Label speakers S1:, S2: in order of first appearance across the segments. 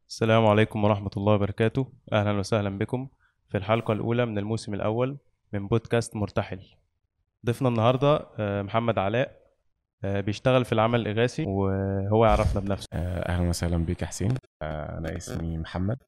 S1: السلام عليكم ورحمة الله وبركاته أهلا وسهلا بكم في الحلقة الأولى من الموسم الأول من بودكاست مرتحل ضيفنا النهاردة آه، محمد علاء آه، بيشتغل في العمل الإغاثي وهو يعرفنا بنفسه
S2: آه، اهلا وسهلا بك يا حسين آه، انا اسمي محمد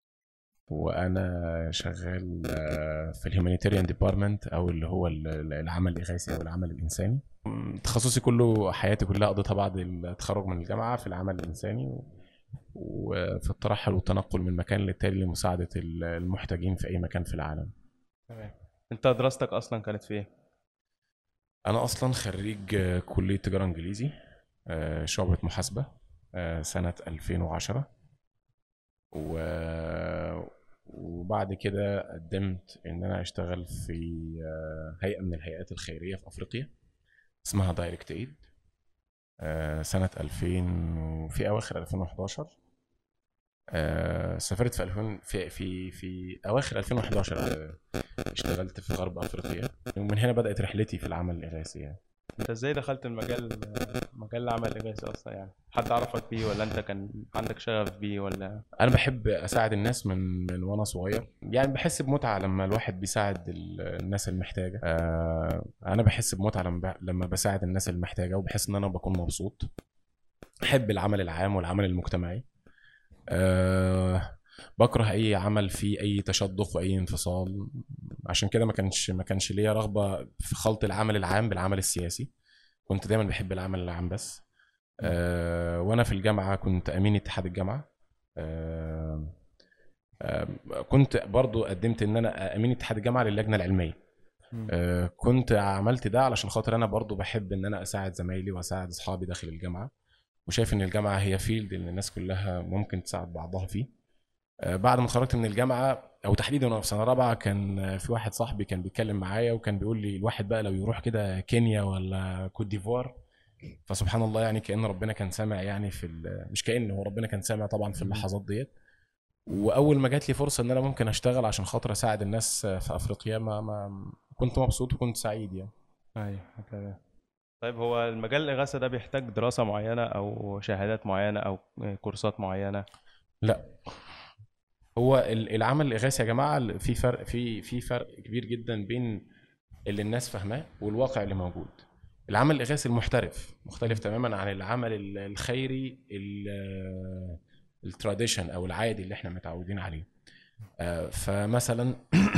S2: وانا شغال آه، في الهيومانيتاريان ديبارتمنت او اللي هو ال- ال- العمل الاغاثي او العمل الانساني م، تخصصي كله حياتي كلها قضيتها بعد التخرج من الجامعه في العمل الانساني و- وفي الترحل والتنقل من مكان للتاني لمساعده ال- المحتاجين في اي مكان في العالم
S1: تمام أنت دراستك أصلا كانت في إيه؟
S2: انا اصلا خريج آه، كليه تجاره انجليزي آه، شعبه محاسبه آه، سنه 2010 و... وبعد كده قدمت ان انا اشتغل في آه، هيئه من الهيئات الخيريه في افريقيا اسمها دايركت ايد سنه 2000 وفي اواخر 2011 آه، سافرت في 2000 في في في اواخر 2011 آه، اشتغلت في غرب افريقيا ومن هنا بدات رحلتي في العمل الاغاثي يعني
S1: أنت إزاي دخلت المجال مجال العمل الإغاثي أصلا يعني؟ حد عرفك بيه ولا أنت كان عندك شغف بيه ولا
S2: انا بحب اساعد الناس من من وانا صغير يعني بحس بمتعه لما الواحد بيساعد ال- الناس المحتاجه آه، انا بحس بمتعه لما ب- لما بساعد الناس المحتاجه وبحس ان انا بكون مبسوط احب العمل العام والعمل المجتمعي أه بكره اي عمل فيه اي تشدق واي انفصال عشان كده ما كانش ما كانش ليا رغبه في خلط العمل العام بالعمل السياسي كنت دايما بحب العمل العام بس أه وانا في الجامعه كنت امين اتحاد الجامعه أه أه كنت برضو قدمت ان انا امين اتحاد الجامعه للجنه العلميه
S1: مم.
S2: أه كنت عملت ده علشان خاطر انا برضو بحب ان انا اساعد زمايلي واساعد اصحابي داخل الجامعه وشايف ان الجامعه هي فيلد اللي الناس كلها ممكن تساعد بعضها فيه آه، بعد ما اتخرجت من الجامعه او تحديدا وانا في سنه رابعه كان آه، في واحد صاحبي كان بيتكلم معايا وكان بيقول لي الواحد بقى لو يروح كده كينيا ولا كوت ديفوار فسبحان الله يعني كان ربنا كان سامع يعني في ال- مش كان هو ربنا كان سامع طبعا في اللحظات ديت واول ما جات لي فرصه ان انا ممكن اشتغل عشان خاطر اساعد الناس آه، في افريقيا ما, ما كنت مبسوط وكنت سعيد يعني
S1: أيوه تمام طيب هو المجال الإغاثة ده بيحتاج دراسة معينة أو شهادات معينة أو كورسات معينة؟
S2: لا هو ال- العمل الاغاثي يا جماعه في فرق في في فرق كبير جدا بين اللي الناس فاهماه والواقع اللي موجود العمل الاغاثي المحترف مختلف تماما عن العمل ال- الخيري ال- التراديشن او العادي اللي احنا متعودين عليه آه، فمثلا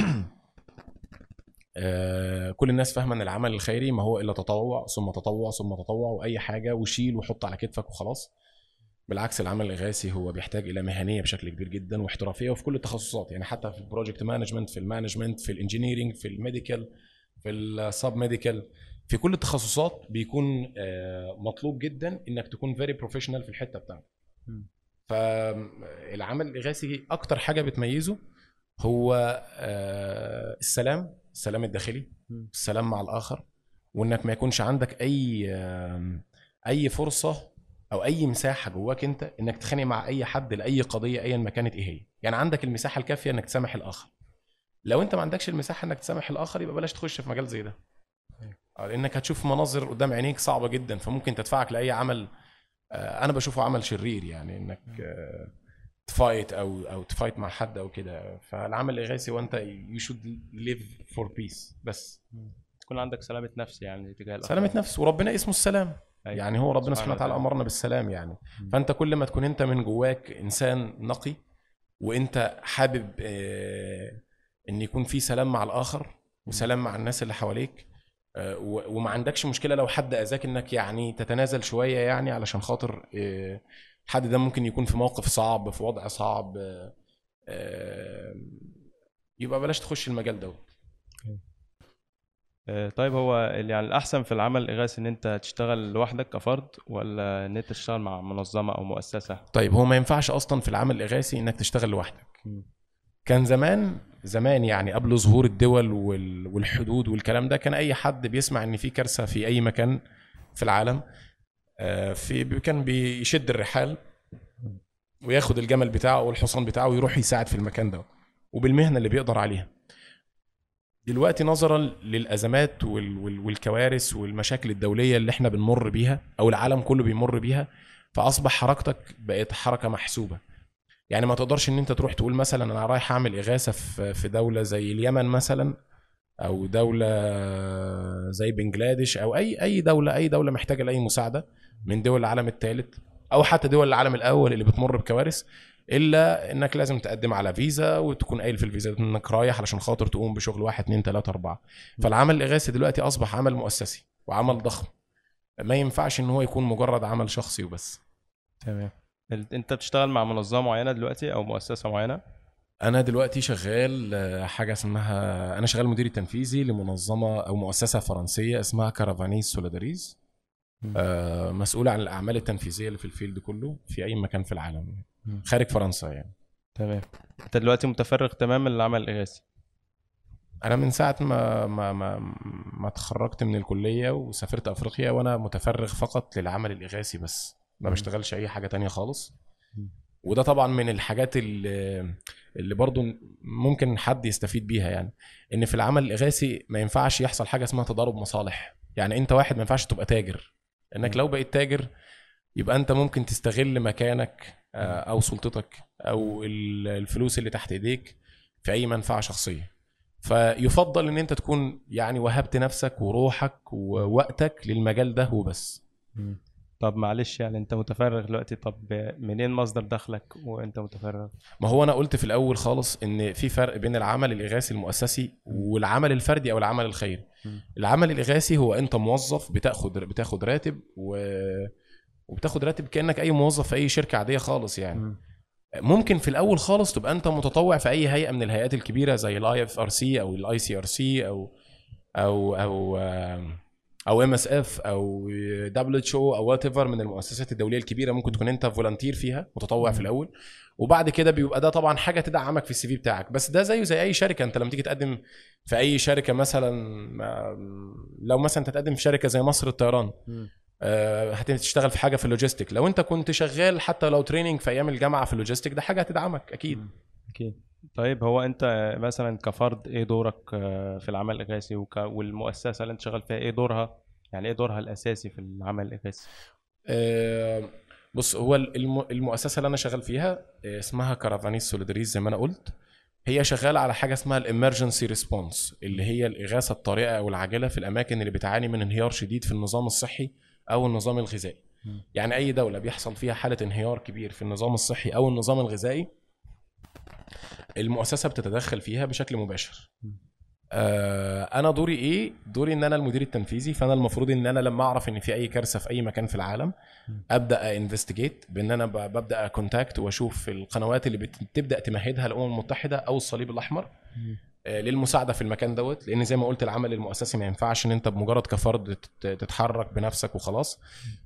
S2: آه، كل الناس فاهمه ان العمل الخيري ما هو الا تطوع ثم تطوع ثم تطوع واي حاجه وشيل وحط على كتفك وخلاص بالعكس العمل الاغاثي هو بيحتاج الى مهنيه بشكل كبير جدا واحترافيه وفي كل التخصصات يعني حتى في البروجكت مانجمنت في المانجمنت في الانجينيرنج في الميديكال في السب ميديكال في كل التخصصات بيكون آه، مطلوب جدا انك تكون فيري بروفيشنال في الحته بتاعتك
S1: مم.
S2: فالعمل الاغاثي اكتر حاجه بتميزه هو آه، السلام السلام الداخلي
S1: مم.
S2: السلام مع الاخر وانك ما يكونش عندك اي آم، اي فرصه او اي مساحه جواك انت انك تتخانق مع اي حد لاي قضيه ايا ما كانت ايه هي يعني عندك المساحه الكافيه انك تسامح الاخر لو انت ما عندكش المساحه انك تسامح الاخر يبقى بلاش تخش في مجال زي ده آه، لانك هتشوف مناظر قدام عينيك صعبه جدا فممكن تدفعك لاي عمل آه، انا بشوفه عمل شرير يعني انك آه، تفايت او او تفايت مع حد او كده فالعمل الاغاثي وانت يو شود ليف فور بيس بس
S1: تكون عندك سلامة نفس يعني تجاه الآخر
S2: سلامة نفس وربنا اسمه السلام
S1: أيوة.
S2: يعني هو ربنا
S1: سبحانه
S2: سبحانه وتعالى
S1: وتعالى.
S2: امرنا بالسلام يعني
S1: مم.
S2: فانت كل ما تكون انت من جواك انسان نقي وانت حابب آه، ان يكون في سلام مع الاخر وسلام مع الناس اللي حواليك آه، و- وما عندكش مشكله لو حد اذاك انك يعني تتنازل شويه يعني علشان خاطر آه، الحد ده ممكن يكون في موقف صعب في وضع صعب آه، آه، يبقى بلاش تخش المجال دوت
S1: آه، طيب هو ال- يعني الأحسن في العمل الإغاثي إن أنت تشتغل لوحدك كفرد ولا إن أنت تشتغل مع منظمة أو مؤسسة؟
S2: طيب هو ما ينفعش اصلا في العمل الاغاثي انك تشتغل لوحدك
S1: مم.
S2: كان زمان زمان يعني قبل ظهور الدول وال- والحدود والكلام ده كان اي حد بيسمع ان في كارثه في اي مكان في العالم آه، في كان بيشد الرحال وياخد الجمل بتاعه والحصان بتاعه ويروح يساعد في المكان ده وبالمهنه اللي بيقدر عليها دلوقتي نظرا للازمات وال- وال- والكوارث والمشاكل الدوليه اللي احنا بنمر بيها او العالم كله بيمر بيها فاصبح حركتك بقت حركه محسوبه يعني ما تقدرش ان انت تروح تقول مثلا انا رايح اعمل اغاثه في في دوله زي اليمن مثلا او دوله زي بنجلاديش او اي اي دوله اي دوله محتاجه لاي مساعده من دول العالم الثالث او حتى دول العالم الاول اللي بتمر بكوارث الا انك لازم تقدم على فيزا وتكون قايل في الفيزا انك رايح علشان خاطر تقوم بشغل واحد اتنين تلاته اربعه فالعمل الاغاثي دلوقتي اصبح عمل مؤسسي وعمل ضخم ما ينفعش ان هو يكون مجرد عمل شخصي وبس
S1: تمام ال- انت بتشتغل مع منظمه معينه دلوقتي او مؤسسه معينه
S2: انا دلوقتي شغال آه، حاجه اسمها انا شغال مدير التنفيذي لمنظمه او مؤسسه فرنسيه اسمها كارافانيز سوليداريز
S1: مم.
S2: آه، مسؤول عن الاعمال التنفيذيه اللي في الفيلد كله في اي مكان في العالم
S1: مم.
S2: خارج فرنسا يعني
S1: تمام انت دلوقتي متفرغ تماما للعمل الاغاثي
S2: انا من ساعه ما ما ما, ما اتخرجت من الكليه وسافرت افريقيا وانا متفرغ فقط للعمل الاغاثي بس ما
S1: مم.
S2: بشتغلش اي حاجه تانية خالص
S1: مم.
S2: وده طبعا من الحاجات اللي, اللي برضو ممكن حد يستفيد بيها يعني ان في العمل الاغاثي ما ينفعش يحصل حاجه اسمها تضارب مصالح يعني انت واحد ما ينفعش تبقى تاجر انك
S1: مم.
S2: لو بقيت تاجر يبقى انت ممكن تستغل مكانك آه، او سلطتك او ال- الفلوس اللي تحت ايديك في اي منفعه شخصيه فيفضل ان انت تكون يعني وهبت نفسك وروحك ووقتك للمجال ده وبس
S1: مم. طب معلش يعني انت متفرغ دلوقتي طب منين مصدر دخلك وانت متفرغ
S2: ما هو انا قلت في الاول خالص ان في فرق بين العمل الاغاثي المؤسسي والعمل الفردي او العمل الخيري
S1: مم.
S2: العمل الاغاثي هو انت موظف بتاخد بتاخد راتب و وبتاخد راتب كانك اي موظف في اي شركه عاديه خالص يعني
S1: مم.
S2: ممكن في الاول خالص تبقى انت متطوع في اي هيئه من الهيئات الكبيره زي الاي اف ار سي او الاي سي ار سي او او او او ام اس اف او دبليو اتش او او وات ايفر من المؤسسات الدوليه الكبيره ممكن تكون انت فولنتير فيها متطوع في
S1: مم.
S2: الاول وبعد كده بيبقى ده طبعا حاجه تدعمك في السي في بتاعك بس ده زيه زي اي شركه انت لما تيجي تقدم في اي شركه مثلا ما- لو مثلا تتقدم في شركه زي مصر الطيران
S1: مم.
S2: آه، هتشتغل في حاجه في اللوجيستيك لو انت كنت شغال حتى لو تريننج في ايام الجامعه في اللوجيستيك ده حاجه هتدعمك اكيد
S1: مم. اكيد طيب هو انت مثلا كفرد ايه دورك آه، في العمل الاغاثي وك... والمؤسسه اللي انت شغال فيها ايه دورها يعني ايه دورها الاساسي في العمل الاغاثي
S2: آه، بص هو الم- المؤسسه اللي انا شغال فيها آه، اسمها كارافانيز سوليداريز زي ما انا قلت هي شغاله على حاجه اسمها الامرجنسي ريسبونس اللي هي الاغاثه الطارئه او العاجله في الاماكن اللي بتعاني من انهيار شديد في النظام الصحي او النظام الغذائي
S1: مم.
S2: يعني اي دوله بيحصل فيها حاله انهيار كبير في النظام الصحي او النظام الغذائي المؤسسه بتتدخل فيها بشكل مباشر
S1: مم.
S2: آه، انا دوري ايه دوري ان انا المدير التنفيذي فانا المفروض ان انا لما اعرف ان في اي كارثه في اي مكان في العالم
S1: مم.
S2: ابدا انفستيجيت بان انا ب- ببدا كونتاكت واشوف القنوات اللي بت- بتبدا تمهدها الامم المتحده او الصليب الاحمر آه، للمساعده في المكان دوت لان زي ما قلت العمل المؤسسي ما ينفعش ان انت بمجرد كفرد تت- تتحرك بنفسك وخلاص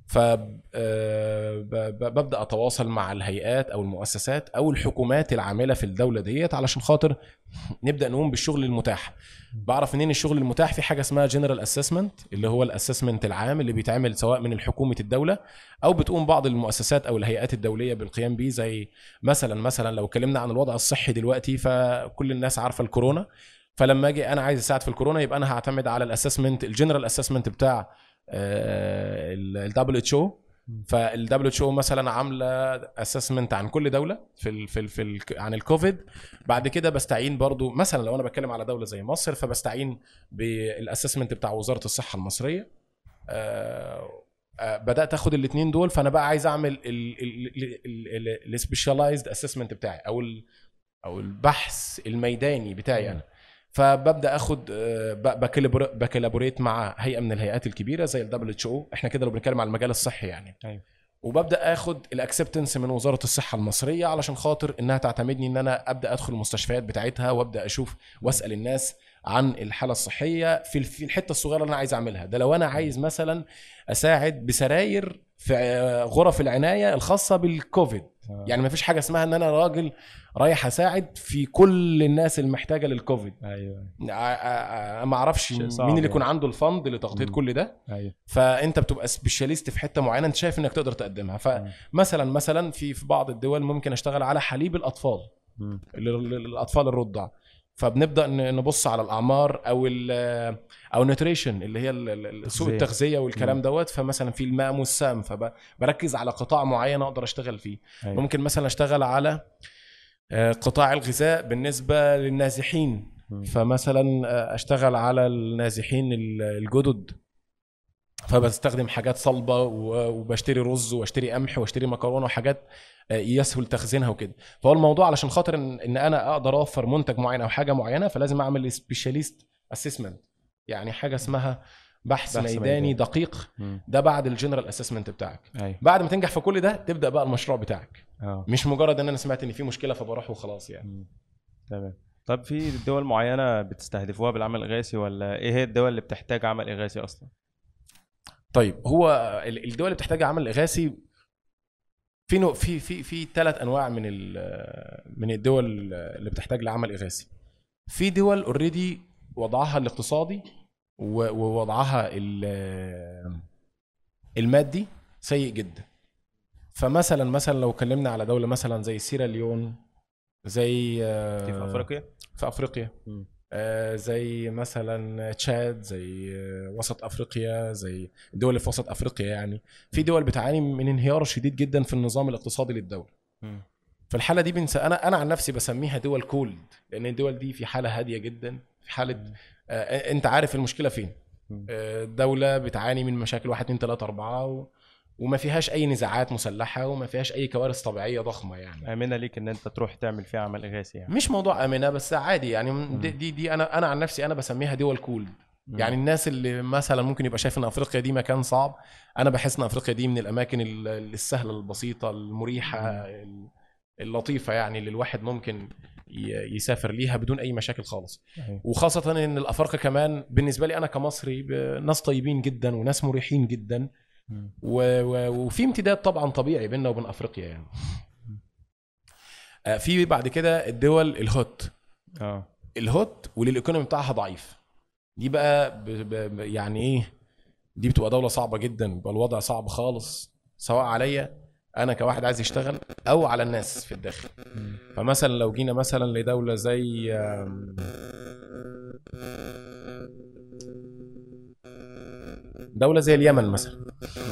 S2: فببدا اتواصل مع الهيئات او المؤسسات او الحكومات العامله في الدوله ديت علشان خاطر نبدا نقوم بالشغل المتاح بعرف منين الشغل المتاح في حاجه اسمها جنرال اسسمنت اللي هو الاسسمنت العام اللي بيتعمل سواء من الحكومه الدوله او بتقوم بعض المؤسسات او الهيئات الدوليه بالقيام بيه زي مثلا مثلا لو اتكلمنا عن الوضع الصحي دلوقتي فكل الناس عارفه الكورونا فلما اجي انا عايز اساعد في الكورونا يبقى انا هعتمد على الاسسمنت الجنرال اسسمنت بتاع الدبليو اتش او فالدبليو اتش او مثلا عامله اسسمنت عن كل دوله في ال في ال في ال عن الكوفيد بعد كده بستعين برضو مثلا لو انا بتكلم على دوله زي مصر فبستعين بالاسسمنت بتاع وزاره الصحه المصريه آه، آه، بدات اخد الاثنين دول فانا بقى عايز اعمل السبيشاليزد اسسمنت بتاعي او ال او البحث الميداني بتاعي انا فببدا اخد آه، ب- بكلابور- بكلابوريت مع هيئه من الهيئات الكبيره زي الدبليو اتش او احنا كده لو بنتكلم على المجال الصحي يعني
S1: أيوة.
S2: وببدا اخد الاكسبتنس من وزاره الصحه المصريه علشان خاطر انها تعتمدني ان انا ابدا ادخل المستشفيات بتاعتها وابدا اشوف واسال الناس عن الحاله الصحيه في في الحته الصغيره اللي انا عايز اعملها ده لو انا عايز مثلا اساعد بسراير في آه، غرف العنايه الخاصه بالكوفيد
S1: آه.
S2: يعني ما فيش حاجه اسمها ان انا راجل رايح اساعد في كل الناس المحتاجه للكوفيد
S1: ايوه
S2: ع- ع- ما اعرفش
S1: شيء
S2: مين
S1: صعب
S2: اللي
S1: يعني.
S2: يكون عنده الفند لتغطيه
S1: مم.
S2: كل ده
S1: ايوه
S2: فانت بتبقى سبيشاليست في حته معينه انت شايف انك تقدر تقدمها فمثلا مثلا في في بعض الدول ممكن اشتغل على حليب الاطفال
S1: مم.
S2: ال- ال- الاطفال الرضع فبنبدا ن- نبص على الاعمار او ال او النيوتريشن اللي هي ال- ال- سوق
S1: تغذية.
S2: التغذيه والكلام
S1: مم.
S2: دوت فمثلا في الماء والسام فبركز على قطاع معين اقدر اشتغل فيه
S1: أيوة.
S2: ممكن مثلا اشتغل على آه، قطاع الغذاء بالنسبه للنازحين
S1: مم.
S2: فمثلا آه، اشتغل على النازحين ال- الجدد فبستخدم حاجات صلبه و- وبشتري رز واشتري قمح واشتري مكرونه وحاجات آه، يسهل تخزينها وكده فهو الموضوع علشان خاطر ان, إن انا اقدر اوفر منتج معين او حاجه معينه فلازم اعمل سبيشاليست اسسمنت يعني حاجه اسمها بحث,
S1: بحث
S2: ميداني,
S1: ميداني.
S2: دقيق
S1: مم.
S2: ده بعد الجنرال اسسمنت بتاعك
S1: ايوه
S2: بعد ما تنجح في كل ده تبدا بقى المشروع بتاعك
S1: اه
S2: مش مجرد ان انا سمعت ان في مشكله فبروح وخلاص يعني
S1: مم. تمام طب في دول معينة بتستهدفوها بالعمل الإغاثي ولا إيه هي الدول اللي بتحتاج عمل إغاثي أصلا؟
S2: طيب هو ال- الدول اللي بتحتاج عمل اغاثي في نوع في في في ثلاث انواع من ال- من الدول اللي بتحتاج لعمل اغاثي في دول اوريدي وضعها الاقتصادي و- ووضعها ال- المادي سيء جدا فمثلا مثلا لو اتكلمنا على دوله مثلا زي سيراليون زي
S1: دي في أفريقيا؟
S2: في افريقيا
S1: مم.
S2: آه، زي مثلا تشاد زي آه، وسط افريقيا زي الدول اللي في وسط افريقيا يعني في دول بتعاني من انهيار شديد جدا في النظام الاقتصادي للدوله
S1: مم.
S2: في الحاله دي بنس... انا انا عن نفسي بسميها دول كولد لان الدول دي في حاله هاديه جدا في حاله آه انت عارف المشكله فين
S1: مم.
S2: آه دوله بتعاني من مشاكل 1 2 3 4 و... وما فيهاش اي نزاعات مسلحه وما فيهاش اي كوارث طبيعيه ضخمه يعني
S1: آمنة ليك إن أنت تروح تعمل فيها عمل إغاثي يعني
S2: مش موضوع امنه بس عادي يعني دي دي, دي انا انا عن نفسي انا بسميها دول كولد
S1: مم.
S2: يعني الناس اللي مثلا ممكن يبقى شايف ان افريقيا دي مكان صعب انا بحس ان افريقيا دي من الاماكن ال- السهله البسيطه المريحه ال- اللطيفه يعني اللي الواحد ممكن ي- يسافر ليها بدون اي مشاكل خالص
S1: أيوة.
S2: وخاصه ان الافارقه كمان بالنسبه لي انا كمصري ب- ناس طيبين جدا وناس مريحين جدا
S1: مم.
S2: و... و... وفي امتداد طبعا طبيعي بيننا وبين افريقيا يعني آه، في بعد كده الدول الهوت
S1: اه
S2: الهوت واللي الايكونومي بتاعها ضعيف دي بقى ب... ب... ب- يعني ايه دي بتبقى دوله صعبه جدا بيبقى الوضع صعب خالص سواء عليا انا كواحد عايز يشتغل او على الناس في الداخل
S1: مم.
S2: فمثلا لو جينا مثلا لدوله زي آم، دولة زي اليمن مثلا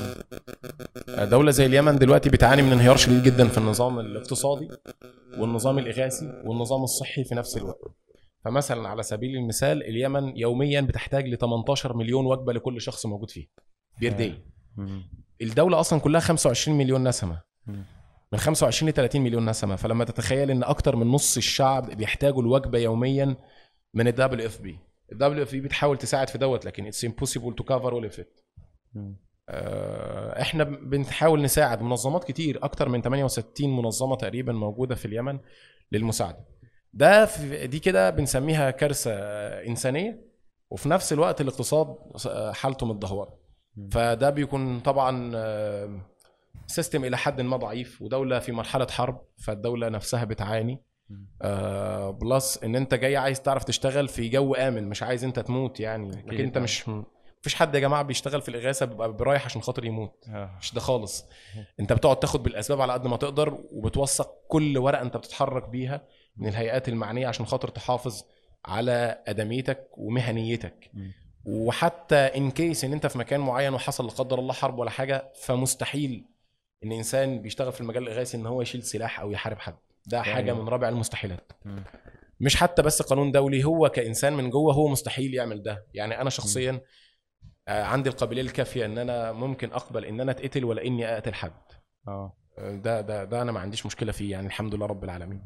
S2: دولة زي اليمن دلوقتي بتعاني من انهيار شديد جدا في النظام الاقتصادي والنظام الإغاثي والنظام الصحي في نفس الوقت فمثلا على سبيل المثال اليمن يوميا بتحتاج ل 18 مليون وجبة لكل شخص موجود فيها بير داي
S1: مم.
S2: الدولة أصلا كلها 25 مليون نسمة
S1: مم.
S2: من 25 ل 30 مليون نسمة فلما تتخيل ان اكتر من نص الشعب بيحتاجوا الوجبة يوميا من الدبليو اف بي الدبليو اف بي بتحاول تساعد في دوت لكن اتس امبوسيبل تو كفر اول اوف
S1: مم.
S2: احنا بنحاول نساعد منظمات كتير اكتر من 68 منظمة تقريبا موجودة في اليمن للمساعدة ده في دي كده بنسميها كارثة آه، إنسانية وفي نفس الوقت الاقتصاد آه، حالته متدهورة
S1: مم.
S2: فده بيكون طبعا آه، سيستم الى حد ما ضعيف ودوله في مرحله حرب فالدوله نفسها بتعاني
S1: مم.
S2: آه بلس ان انت جاي عايز تعرف تشتغل في جو امن مش عايز انت تموت يعني لكن
S1: أكيد
S2: انت
S1: طبعا.
S2: مش مفيش حد يا جماعه بيشتغل في الاغاثه بيبقى برايح عشان خاطر يموت
S1: آه.
S2: مش ده خالص انت بتقعد تاخد بالاسباب على قد ما تقدر وبتوثق كل ورقه انت بتتحرك بيها من الهيئات المعنيه عشان خاطر تحافظ على ادميتك ومهنيتك
S1: مم.
S2: وحتى ان كيس ان انت في مكان معين وحصل لا قدر الله حرب ولا حاجه فمستحيل ان انسان بيشتغل في المجال الاغاثي ان هو يشيل سلاح او يحارب حد ده حاجه
S1: أيوة.
S2: من رابع المستحيلات
S1: مم.
S2: مش حتى بس قانون دولي هو كانسان من جوه هو مستحيل يعمل ده يعني انا شخصيا آه، عندي القابليه الكافيه ان انا ممكن اقبل ان انا اتقتل ولا اني اقتل حد
S1: اه
S2: ده ده ده انا ما عنديش مشكله فيه يعني الحمد لله رب العالمين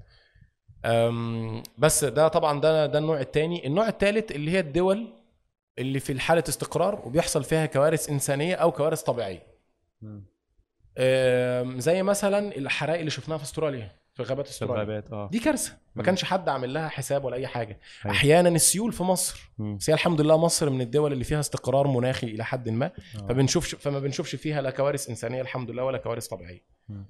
S2: أم، بس ده طبعا ده ده النوع الثاني النوع الثالث اللي هي الدول اللي في حاله استقرار وبيحصل فيها كوارث انسانيه او كوارث طبيعيه
S1: مم.
S2: أم، زي مثلا الحرائق اللي شفناها في استراليا في غابات
S1: في
S2: استراليا
S1: الغابات اه
S2: دي كارثه ما
S1: مم.
S2: كانش حد عامل لها حساب ولا اي حاجه
S1: أيوة.
S2: احيانا السيول في مصر
S1: مم.
S2: بس هي الحمد لله مصر من الدول اللي فيها استقرار مناخي الى حد ما
S1: آه.
S2: فبنشوفش فما بنشوفش فيها لا كوارث انسانيه الحمد لله ولا كوارث طبيعيه
S1: مم.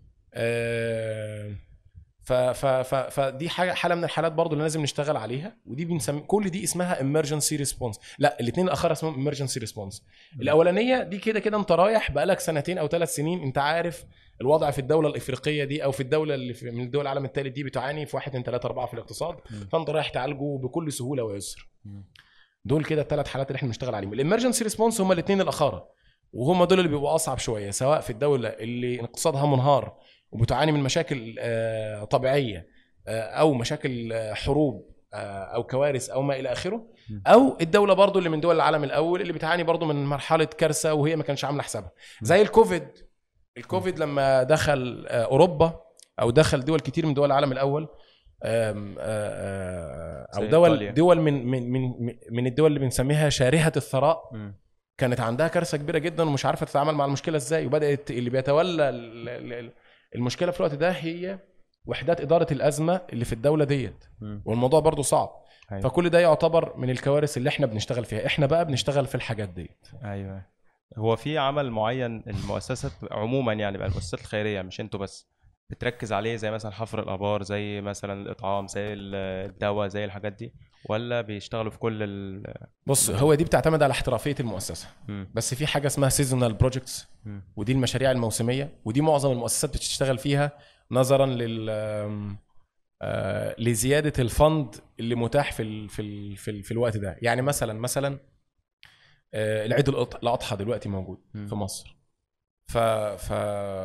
S2: آه، ف ف ف فدي حاجه حاله من الحالات برضو اللي لازم نشتغل عليها ودي بنسمي كل دي اسمها emergency response لا الاثنين الاخر اسمهم emergency response الاولانيه دي كده كده انت رايح بقالك سنتين او ثلاث سنين انت عارف الوضع في الدوله الافريقيه دي او في الدوله اللي في من الدول العالم الثالث دي بتعاني في واحد اثنين ثلاثه اربعه في الاقتصاد
S1: مم.
S2: فانت رايح تعالجه بكل سهوله ويسر
S1: مم.
S2: دول كده الثلاث حالات اللي احنا بنشتغل عليهم الامرجنسي ريسبونس هم الاثنين الاخاره وهم دول اللي بيبقوا اصعب شويه سواء في الدوله اللي اقتصادها منهار وبتعاني من مشاكل آه، طبيعيه آه، او مشاكل آه، حروب آه، او كوارث او ما الى اخره
S1: م.
S2: او الدوله برضو اللي من دول العالم الاول اللي بتعاني برضو من مرحله كارثه وهي ما كانش عامله حسابها زي الكوفيد الكوفيد لما دخل آه، اوروبا او دخل دول كتير من دول العالم الاول آم، آه، آه، او
S1: زي
S2: دول
S1: إيطاليا.
S2: دول من من من من الدول اللي بنسميها شارهه الثراء
S1: مم.
S2: كانت عندها كارثه كبيره جدا ومش عارفه تتعامل مع المشكله ازاي وبدات اللي بيتولى ال- ال- ال- المشكله في الوقت ده هي وحدات اداره الازمه اللي في الدوله ديت
S1: مم.
S2: والموضوع برضو صعب
S1: أيوة.
S2: فكل ده يعتبر من الكوارث اللي احنا بنشتغل فيها احنا بقى بنشتغل في الحاجات ديت
S1: ايوه هو في عمل معين المؤسسات عموما يعني بقى المؤسسات الخيريه مش انتوا بس بتركز عليه زي مثلا حفر الابار زي مثلا الاطعام زي الدواء زي الحاجات دي ولا بيشتغلوا في كل ال
S2: بص هو دي بتعتمد على احترافيه المؤسسه
S1: مم.
S2: بس في حاجه اسمها سيزونال بروجكتس
S1: مم.
S2: ودي المشاريع الموسميه ودي معظم المؤسسات بتشتغل فيها نظرا لل آم، آه، لزياده الفند اللي متاح في ال في ال في, ال في الوقت ده يعني مثلا مثلا آه، العيد الأض- الاضحى دلوقتي موجود
S1: مم.
S2: في مصر ف ف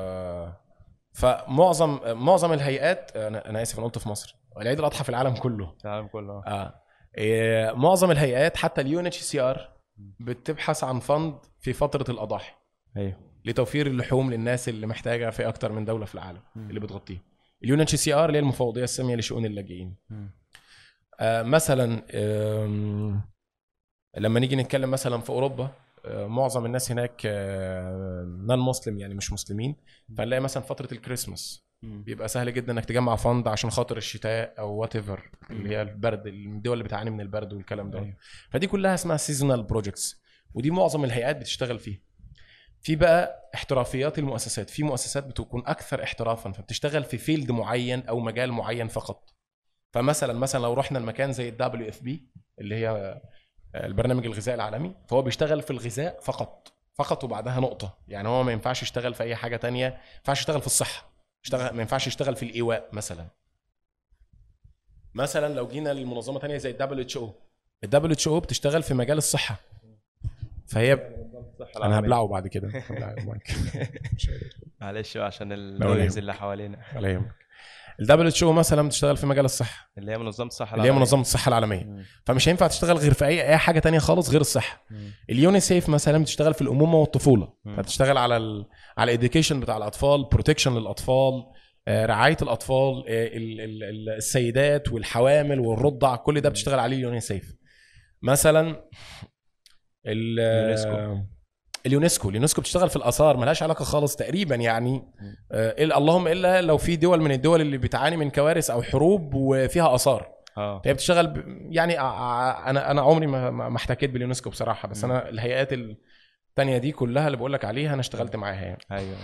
S2: فمعظم معظم الهيئات انا انا اسف انا قلت في مصر العيد الاضحى في العالم كله
S1: العالم كله آه.
S2: اه إيه، معظم الهيئات حتى اليو اتش سي ار بتبحث عن فند في فتره الاضاحي
S1: ايوه
S2: لتوفير اللحوم للناس اللي محتاجه في اكتر من دوله في العالم
S1: مم.
S2: اللي بتغطيه اليو اتش سي ار اللي هي المفوضيه الساميه لشؤون اللاجئين
S1: مم.
S2: آه مثلا آم، لما نيجي نتكلم مثلا في اوروبا آه، معظم الناس هناك نون مسلم يعني مش مسلمين فنلاقي مثلا فتره الكريسماس
S1: مم.
S2: بيبقى سهل جدا انك تجمع فند عشان خاطر الشتاء او وات ايفر اللي هي البرد الدول اللي بتعاني من البرد والكلام ده
S1: أيوة.
S2: فدي كلها اسمها سيزونال بروجكتس ودي معظم الهيئات بتشتغل فيها في بقى احترافيات المؤسسات في مؤسسات بتكون اكثر احترافا فبتشتغل في فيلد معين او مجال معين فقط فمثلا مثلا لو رحنا المكان زي الدبليو اف بي اللي هي البرنامج الغذائي العالمي فهو بيشتغل في الغذاء فقط فقط وبعدها نقطه يعني هو ما ينفعش يشتغل في اي حاجه تانية ما ينفعش يشتغل في الصحه يشتغل ما ينفعش يشتغل في الايواء مثلا مثلا لو جينا لمنظمه تانية زي الدبليو اتش او الدبليو اتش او بتشتغل في مجال الصحه فهي انا هبلعه بعد كده هبلعه المايك. مش هيقدر.
S1: معلش بقى عشان
S2: ولا
S1: النويز
S2: يهمك.
S1: اللي حوالينا
S2: ولا يهمك الدبليو اتش او مثلا بتشتغل في مجال الصحه
S1: اللي هي منظمه الصحه
S2: اللي هي
S1: العالمية.
S2: منظمه الصحه العالميه
S1: مم.
S2: فمش هينفع تشتغل غير في اي اي حاجه تانية خالص غير الصحه
S1: مم.
S2: اليونيسيف مثلا بتشتغل في الامومه والطفوله
S1: مم.
S2: فبتشتغل على ال... على الاديوكيشن بتاع الاطفال بروتكشن للاطفال آه، رعايه الاطفال آه، ال- ال- ال- السيدات والحوامل والرضع كل ده بتشتغل عليه اليونيسيف مثلا ال-
S1: اليونسكو.
S2: اليونسكو اليونسكو بتشتغل في الاثار ملهاش علاقه خالص تقريبا يعني آه، إلا- اللهم الا لو في دول من الدول اللي بتعاني من كوارث او حروب وفيها اثار
S1: اه
S2: فهي بتشتغل ب... يعني ع- ع- انا انا عمري ما ما ما احتكيت باليونسكو بصراحه بس
S1: مم.
S2: انا الهيئات التانية دي كلها اللي بقول لك عليها انا اشتغلت معاها يعني
S1: ايوه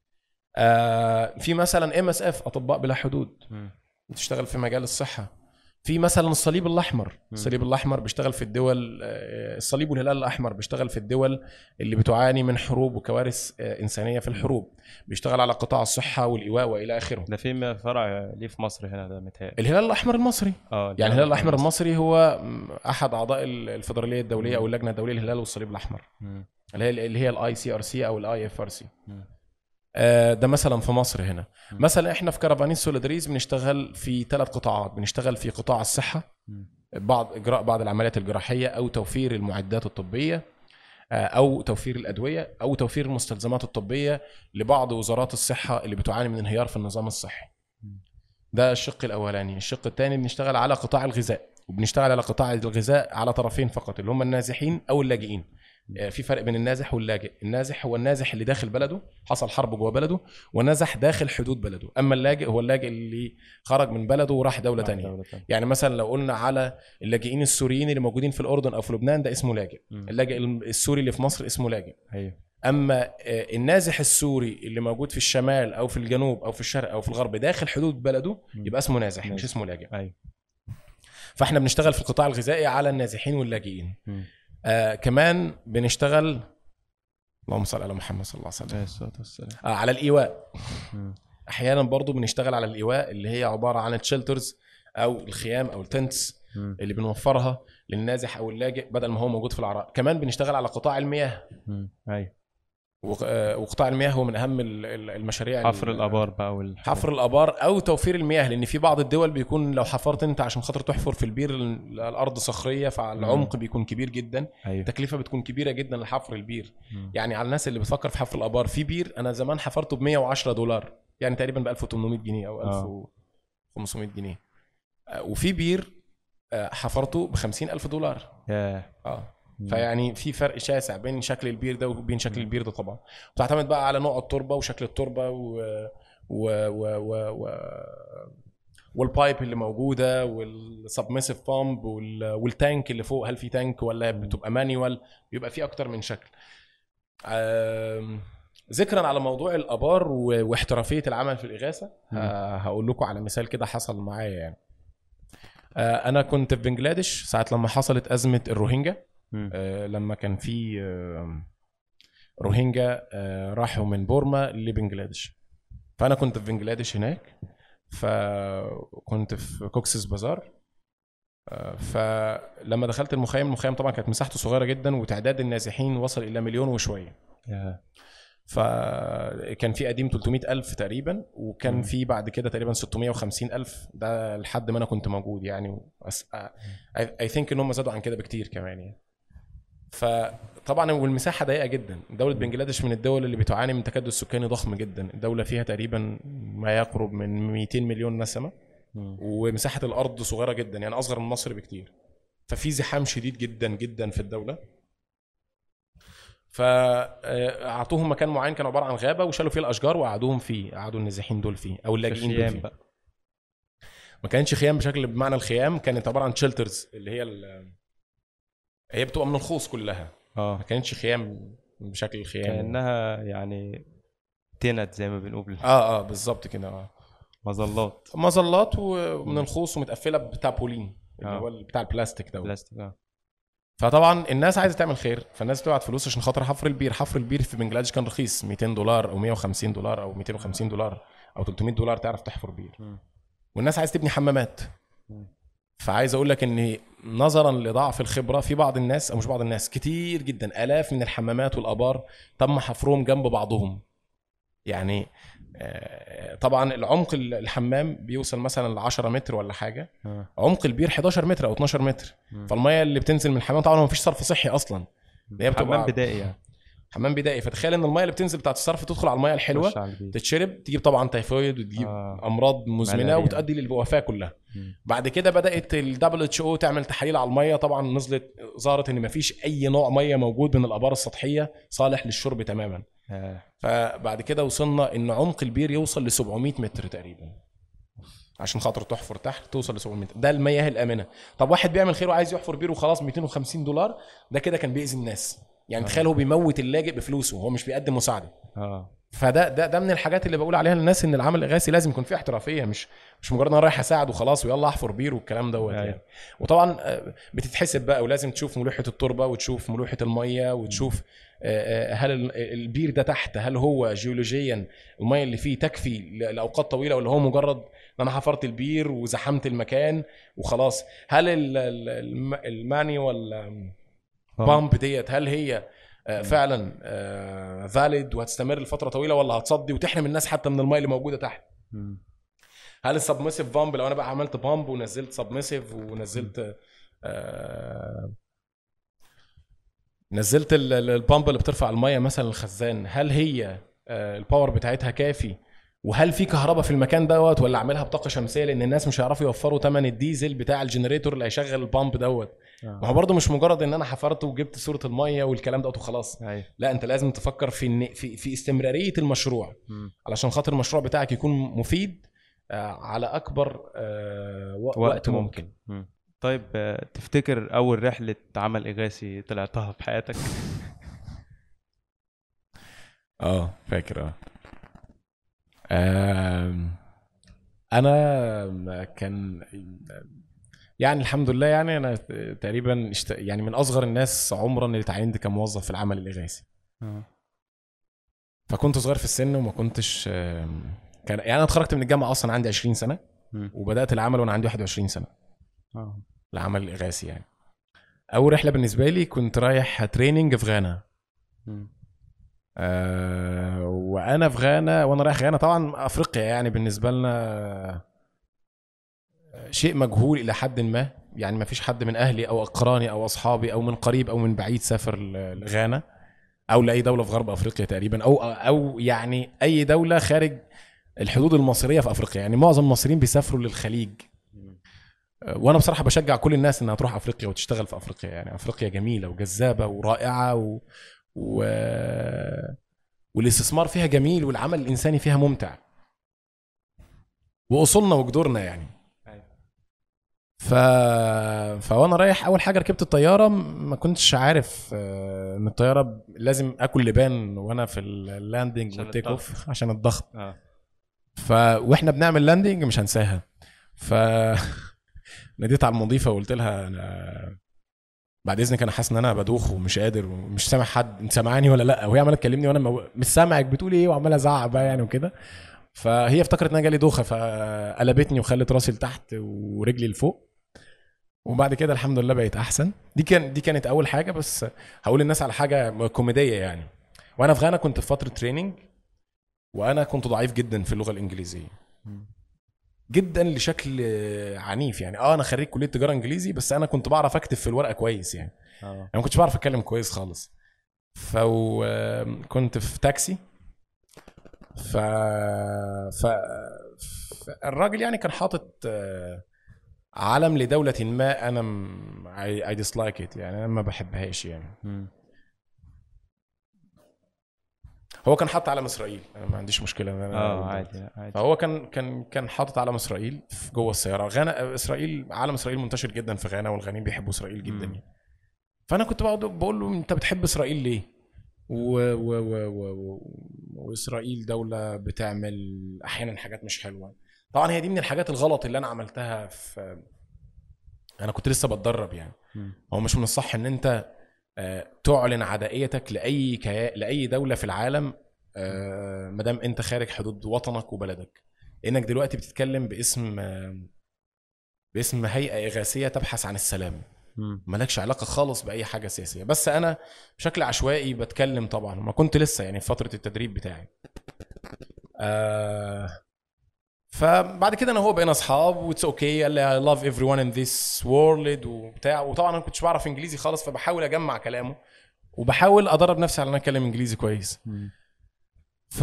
S2: آه في مثلا ام اس اف اطباء بلا حدود
S1: مم.
S2: بتشتغل في مجال الصحه في مثلا الصليب الاحمر
S1: مم.
S2: الصليب الاحمر بيشتغل في الدول آه، الصليب والهلال الاحمر بيشتغل في الدول اللي بتعاني من حروب وكوارث آه، انسانيه في الحروب بيشتغل على قطاع الصحه والايواء والى اخره
S1: ده في فرع ليه في مصر هنا ده متهيألي
S2: الهلال الاحمر المصري
S1: اه
S2: يعني الهلال الاحمر المصري هو م- احد اعضاء ال- الفدراليه الدوليه او اللجنه الدوليه للهلال والصليب الاحمر
S1: مم.
S2: اللي هي اللي هي الاي سي ار سي او الاي اف ار سي
S1: مم.
S2: ده مثلا في مصر هنا
S1: مم.
S2: مثلا احنا في كرفانيس سوليدريز بنشتغل في ثلاث قطاعات بنشتغل في قطاع الصحه
S1: مم.
S2: بعض اجراء بعض العمليات الجراحيه او توفير المعدات الطبيه آه، او توفير الادويه او توفير المستلزمات الطبيه لبعض وزارات الصحه اللي بتعاني من انهيار في النظام الصحي
S1: مم.
S2: ده الشق الاولاني الشق الثاني بنشتغل على قطاع الغذاء وبنشتغل على قطاع الغذاء على طرفين فقط اللي هم النازحين او اللاجئين آه، في فرق بين النازح واللاجئ النازح هو النازح اللي داخل بلده حصل حرب جوه بلده والنازح داخل حدود بلده اما اللاجئ هو اللاجئ اللي خرج من بلده وراح دوله تانية
S1: دولة تانية.
S2: يعني مثلا لو قلنا على اللاجئين السوريين اللي موجودين في الاردن او في لبنان ده اسمه لاجئ
S1: مم.
S2: اللاجئ السوري اللي في مصر اسمه لاجئ
S1: ايوه
S2: اما آه، النازح السوري اللي موجود في الشمال او في الجنوب او في الشرق او في الغرب داخل حدود بلده
S1: مم.
S2: يبقى اسمه نازح مش
S1: نازح.
S2: اسمه لاجئ
S1: ايوه
S2: فاحنا بنشتغل في القطاع الغذائي على النازحين واللاجئين
S1: مم.
S2: آه كمان بنشتغل اللهم صل على محمد صلى الله عليه وسلم
S1: عليه الصلاه والسلام
S2: آه على الايواء
S1: مم.
S2: احيانا برضو بنشتغل على الايواء اللي هي عباره عن الشيلترز او الخيام او التنتس
S1: مم.
S2: اللي بنوفرها للنازح او اللاجئ بدل ما هو موجود في العراء كمان بنشتغل على قطاع المياه
S1: مم. ايوه
S2: وق- آه، وقطاع المياه هو من اهم ال- ال- المشاريع
S1: حفر
S2: ال-
S1: الابار بقى وال
S2: حفر الابار او توفير المياه لان في بعض الدول بيكون لو حفرت انت عشان خاطر تحفر في البير ال- الارض صخريه فالعمق بيكون كبير جدا
S1: ايوه
S2: التكلفه بتكون كبيره جدا لحفر البير
S1: مم.
S2: يعني على الناس اللي بتفكر في حفر الابار في بير انا زمان حفرته ب 110 دولار يعني تقريبا ب 1800 جنيه او
S1: آه.
S2: 1500 جنيه آه، وفي بير آه، حفرته ب 50000 دولار
S1: ياه
S2: اه
S1: مم.
S2: فيعني في فرق شاسع بين شكل البير ده وبين شكل البير ده طبعا بتعتمد بقى على نوع التربه وشكل التربه و... و... و... و... و... والبايب اللي موجوده والسبمسيف بامب وال... والتانك اللي فوق هل في تانك ولا بتبقى مانيوال بيبقى في اكتر من شكل آم، ذكرا على موضوع الابار و... واحترافيه العمل في الاغاثه
S1: مم.
S2: ه- هقول لكم على مثال كده حصل معايا يعني آه، انا كنت في بنجلاديش ساعه لما حصلت ازمه الروهينجا
S1: مم.
S2: آه، لما كان في آه، روهينجا آه، راحوا من بورما لبنجلاديش فانا كنت في بنجلاديش هناك فكنت في كوكسس بازار آه، فلما دخلت المخيم المخيم طبعا كانت مساحته صغيره جدا وتعداد النازحين وصل الى مليون وشويه
S1: ياه
S2: فكان في قديم 300 ألف تقريبا وكان
S1: مم.
S2: في بعد كده تقريبا 650 ألف ده لحد ما أنا كنت موجود يعني اي ثينك ان هم زادوا عن كده بكتير كمان يعني فطبعا والمساحه ضيقه جدا دوله بنجلاديش من الدول اللي بتعاني من تكدس سكاني ضخم جدا الدوله فيها تقريبا ما يقرب من 200 مليون نسمه
S1: مم.
S2: ومساحه الارض صغيره جدا يعني اصغر من مصر بكتير ففي زحام شديد جدا جدا في الدوله فاعطوهم مكان معين كان عباره عن غابه وشالوا فيه الاشجار وقعدوهم فيه قعدوا النازحين دول فيه او اللاجئين دول
S1: خيام
S2: فيه
S1: بقى
S2: ما كانتش خيام بشكل بمعنى الخيام كانت عباره عن شيلترز اللي هي ال- هي بتبقى من الخوص كلها
S1: اه
S2: ما كانتش خيام بشكل الخيام
S1: كانها يعني تنت زي ما بنقول
S2: اه اه بالظبط كده اه
S1: مظلات
S2: مظلات ومن الخوص ومتقفله بتابولين اللي
S1: آه.
S2: هو بتاع البلاستيك ده
S1: بلاستيك اه
S2: فطبعا الناس عايزه تعمل خير فالناس بتبعت فلوس عشان خاطر حفر البير حفر البير في بنجلاديش كان رخيص 200 دولار او 150 دولار او 250 دولار او 300 دولار تعرف تحفر بير
S1: مم.
S2: والناس عايز تبني حمامات
S1: مم.
S2: فعايز اقول لك ان نظرا لضعف الخبره في بعض الناس او مش بعض الناس كتير جدا الاف من الحمامات والابار تم حفرهم جنب بعضهم يعني آه، طبعا العمق الحمام بيوصل مثلا ل 10 متر ولا حاجه
S1: آه.
S2: عمق البير 11 متر او 12 متر
S1: مم.
S2: فالميه اللي بتنزل من الحمام طبعا ما فيش صرف صحي اصلا هي بتبقى-
S1: حمام بدائي يعني
S2: حمام بدائي فتخيل ان الميه اللي بتنزل بتاعت الصرف تدخل على الميه الحلوه
S1: خش على البيت.
S2: تتشرب تجيب طبعا تيفويد وتجيب
S1: آه.
S2: امراض مزمنه
S1: ملاريا.
S2: وتؤدي للوفاه كلها
S1: مم.
S2: بعد كده بدات الدبليو اتش او تعمل تحاليل على الميه طبعا نزلت ظهرت ان مفيش اي نوع ميه موجود من الابار السطحيه صالح للشرب تماما
S1: آه.
S2: فبعد كده وصلنا ان عمق البير يوصل ل 700 متر تقريبا عشان خاطر تحفر تحت توصل ل 700 متر ده المياه الامنه طب واحد بيعمل خير وعايز يحفر بير وخلاص 250 دولار ده كده كان بيأذي الناس يعني تخيل هو بيموت اللاجئ بفلوسه هو مش بيقدم مساعده
S1: اه
S2: فده ده ده من الحاجات اللي بقول عليها للناس ان العمل الاغاثي لازم يكون فيه احترافيه مش مش مجرد انا رايح اساعد وخلاص ويلا احفر بير والكلام دوت
S1: أيوة.
S2: يعني وطبعا آه، بتتحسب بقى ولازم تشوف ملوحه التربه وتشوف ملوحه الميه وتشوف آه، آه، هل ال- البير ده تحت هل هو جيولوجيا الميه اللي فيه تكفي ل- لاوقات طويله ولا هو مجرد ان انا حفرت البير وزحمت المكان وخلاص هل ال- ال- الم- المانيوال بامب ديت هل هي آه، فعلا فاليد وهتستمر لفتره طويله ولا هتصدي وتحرم الناس حتى من الميه اللي موجوده تحت
S1: مم.
S2: هل السبمسيف بامب لو انا بقى عملت بامب ونزلت سبمسيف ونزلت آه نزلت ال- ال- البامب اللي بترفع الميه مثلا الخزان هل هي آه الباور بتاعتها كافي وهل في كهرباء في المكان دوت ولا اعملها بطاقه شمسيه لان الناس مش هيعرفوا يوفروا ثمن الديزل بتاع الجنريتور اللي هيشغل البامب دوت
S1: آه.
S2: ما هو برضه مش مجرد ان انا حفرت وجبت صوره الميه والكلام دوت وخلاص
S1: ايوه
S2: لا انت لازم تفكر في إن- في في استمراريه المشروع
S1: مم.
S2: علشان خاطر المشروع بتاعك يكون مفيد آه، على اكبر آه، و-
S1: وقت
S2: وقت ممكن
S1: ممكن مم. طيب آه، تفتكر اول رحله عمل اغاثي طلعتها في حياتك
S2: اه فاكر اه آم، انا كان يعني الحمد لله يعني انا تقريبا اشت... يعني من اصغر الناس عمرا اللي اتعينت كموظف في العمل الاغاثي
S1: آه.
S2: فكنت صغير في السن وما كنتش آم، كان يعني انا اتخرجت من الجامعه اصلا عندي 20 سنه
S1: مم.
S2: وبدات العمل وانا عندي 21 سنه
S1: آه.
S2: العمل الاغاثي يعني اول رحله بالنسبه لي كنت رايح تريننج في غانا
S1: مم.
S2: آه وانا في غانا وانا رايح غانا طبعا افريقيا يعني بالنسبه لنا شيء مجهول الى حد ما يعني ما فيش حد من اهلي او اقراني او اصحابي او من قريب او من بعيد سافر ل- لغانا او لاي دوله في غرب افريقيا تقريبا او او يعني اي دوله خارج الحدود المصريه في افريقيا يعني معظم المصريين بيسافروا للخليج وانا بصراحه بشجع كل الناس انها تروح افريقيا وتشتغل في افريقيا يعني افريقيا جميله وجذابه ورائعه و... و... والاستثمار فيها جميل والعمل الانساني فيها ممتع واصولنا وجذورنا يعني ف... فوانا رايح اول حاجه ركبت الطياره ما كنتش عارف آه، ان الطياره لازم اكل لبان وانا في اللاندنج
S1: عشان
S2: والتيك
S1: الضغط.
S2: اوف عشان الضغط
S1: اه
S2: ف واحنا بنعمل لاندنج مش هنساها ف ناديت على المضيفه وقلت لها انا بعد اذنك انا حاسس ان انا بدوخ ومش قادر ومش سامع حد انت سامعاني ولا لا وهي عماله تكلمني وانا مو- مش سامعك بتقول ايه وعمال ازعق بقى يعني وكده فهي افتكرت ان انا جالي دوخه فقلبتني وخلت راسي لتحت ورجلي لفوق وبعد كده الحمد لله بقيت احسن دي كان دي كانت اول حاجه بس هقول للناس على حاجه كوميديه يعني وانا في غانا كنت في فتره تريننج وانا كنت ضعيف جدا في اللغه الانجليزيه جدا لشكل عنيف يعني اه انا خريج كليه تجاره انجليزي بس انا كنت بعرف اكتب في الورقه كويس يعني
S1: اه
S2: انا ما كنتش بعرف اتكلم كويس خالص فكنت في تاكسي ف... ف... فالراجل يعني كان حاطط آه، علم لدولة ما انا م... I, I dislike it يعني انا ما بحبهاش يعني
S1: مم.
S2: هو كان حاطط علم اسرائيل انا ما عنديش مشكله ان انا
S1: اه
S2: أقول ده.
S1: عادي لا، عادي
S2: فهو كان كان كان حاطط علم اسرائيل في جوه السياره غانا اسرائيل علم اسرائيل منتشر جدا في غانا والغانيين بيحبوا اسرائيل جدا
S1: مم.
S2: يعني فانا كنت بقعد بقول له انت بتحب اسرائيل ليه؟ و... و... و... و... و... واسرائيل دوله بتعمل احيانا حاجات مش حلوه طبعا هي دي من الحاجات الغلط اللي انا عملتها في انا كنت لسه بتدرب يعني
S1: مم.
S2: هو مش من الصح ان انت آه، تعلن عدائيتك لاي كيا... لاي دوله في العالم ما دام انت خارج حدود وطنك وبلدك لانك دلوقتي بتتكلم باسم آه، باسم هيئه اغاثيه تبحث عن السلام
S1: مم.
S2: مالكش علاقه خالص باي حاجه سياسيه بس انا بشكل عشوائي بتكلم طبعا ما كنت لسه يعني في فتره التدريب بتاعي آه فبعد كده انا هو بقينا اصحاب واتس اوكي قال لي اي لاف ايفري ون ان ذيس وورلد وبتاع وطبعا انا ما كنتش بعرف انجليزي خالص فبحاول اجمع كلامه وبحاول ادرب نفسي على ان انا اتكلم انجليزي كويس
S1: مم.
S2: ف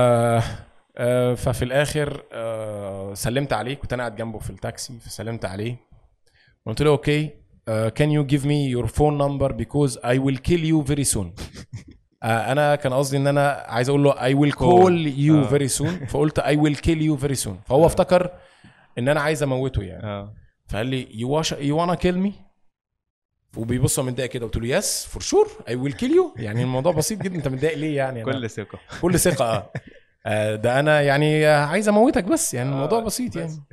S2: آه، ففي الاخر آه، سلمت عليه كنت انا قاعد جنبه في التاكسي فسلمت عليه قلت له اوكي كان يو جيف مي يور فون نمبر بيكوز اي ويل كيل يو فيري سون انا كان قصدي ان انا عايز اقول له اي ويل كول يو
S1: آه.
S2: فيري سون فقلت اي ويل كيل يو فيري سون فهو
S1: آه.
S2: افتكر ان انا عايز اموته يعني
S1: اه
S2: فقال لي يو واش يو وانا كيل مي وبيبص هو متضايق كده قلت له يس فور شور اي ويل كيل يو يعني الموضوع بسيط جدا انت متضايق ليه يعني أنا-
S1: كل ثقه
S2: كل ثقه اه آه، ده انا يعني آه، عايز اموتك بس يعني الموضوع
S1: آه،
S2: بسيط
S1: بس.
S2: يعني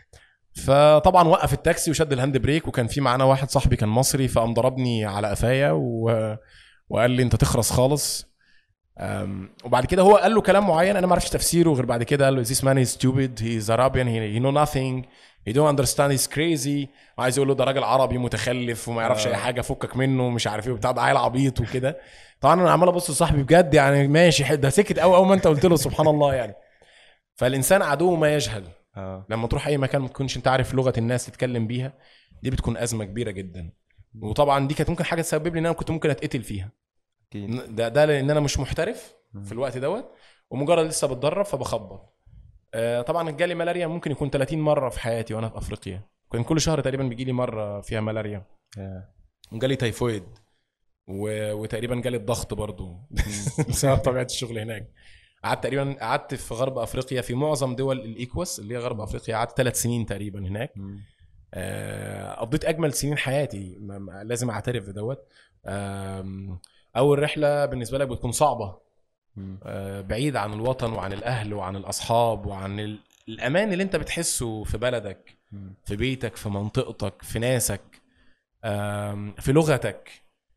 S2: فطبعا وقف التاكسي وشد الهاند بريك وكان في معانا واحد صاحبي كان مصري فقام ضربني على قفايا و... وقال لي انت تخرس خالص أم، وبعد كده هو قال له كلام معين انا ما اعرفش تفسيره غير بعد كده قال له this man is stupid he is Arabian he, he know nothing he don't understand he's crazy وعايز يقول له ده راجل عربي متخلف وما يعرفش
S1: آه.
S2: اي حاجه فكك منه مش عارف ايه وبتاع ده عيل عبيط وكده طبعا انا عمال ابص لصاحبي بجد يعني ماشي ده سكت قوي اول ما انت قلت له سبحان الله يعني فالانسان عدو ما يجهل
S1: اه
S2: لما تروح اي مكان ما تكونش انت عارف لغه الناس تتكلم بيها دي بتكون ازمه كبيره جدا وطبعا دي كانت ممكن حاجه تسبب لي ان انا كنت ممكن اتقتل فيها
S1: اكيد
S2: ده ده لان انا مش محترف في الوقت دوت ومجرد لسه بتدرب فبخبط آه، طبعا جالي ملاريا ممكن يكون 30 مره في حياتي وانا في افريقيا كان كل شهر تقريبا بيجي لي مره فيها ملاريا
S1: آه.
S2: وجالي تيفويد و... وتقريبا جالي الضغط برضو بسبب طبيعه الشغل هناك قعدت تقريبا قعدت في غرب افريقيا في معظم دول الايكوس اللي هي غرب افريقيا قعدت ثلاث سنين تقريبا هناك
S1: مم.
S2: آه، قضيت اجمل سنين حياتي ما- ما- لازم اعترف بدوت آم، اول رحله بالنسبه لك بتكون صعبه
S1: مم.
S2: آه، بعيد عن الوطن وعن الاهل وعن الاصحاب وعن ال- الامان اللي انت بتحسه في بلدك
S1: مم.
S2: في بيتك في منطقتك في ناسك آم، في لغتك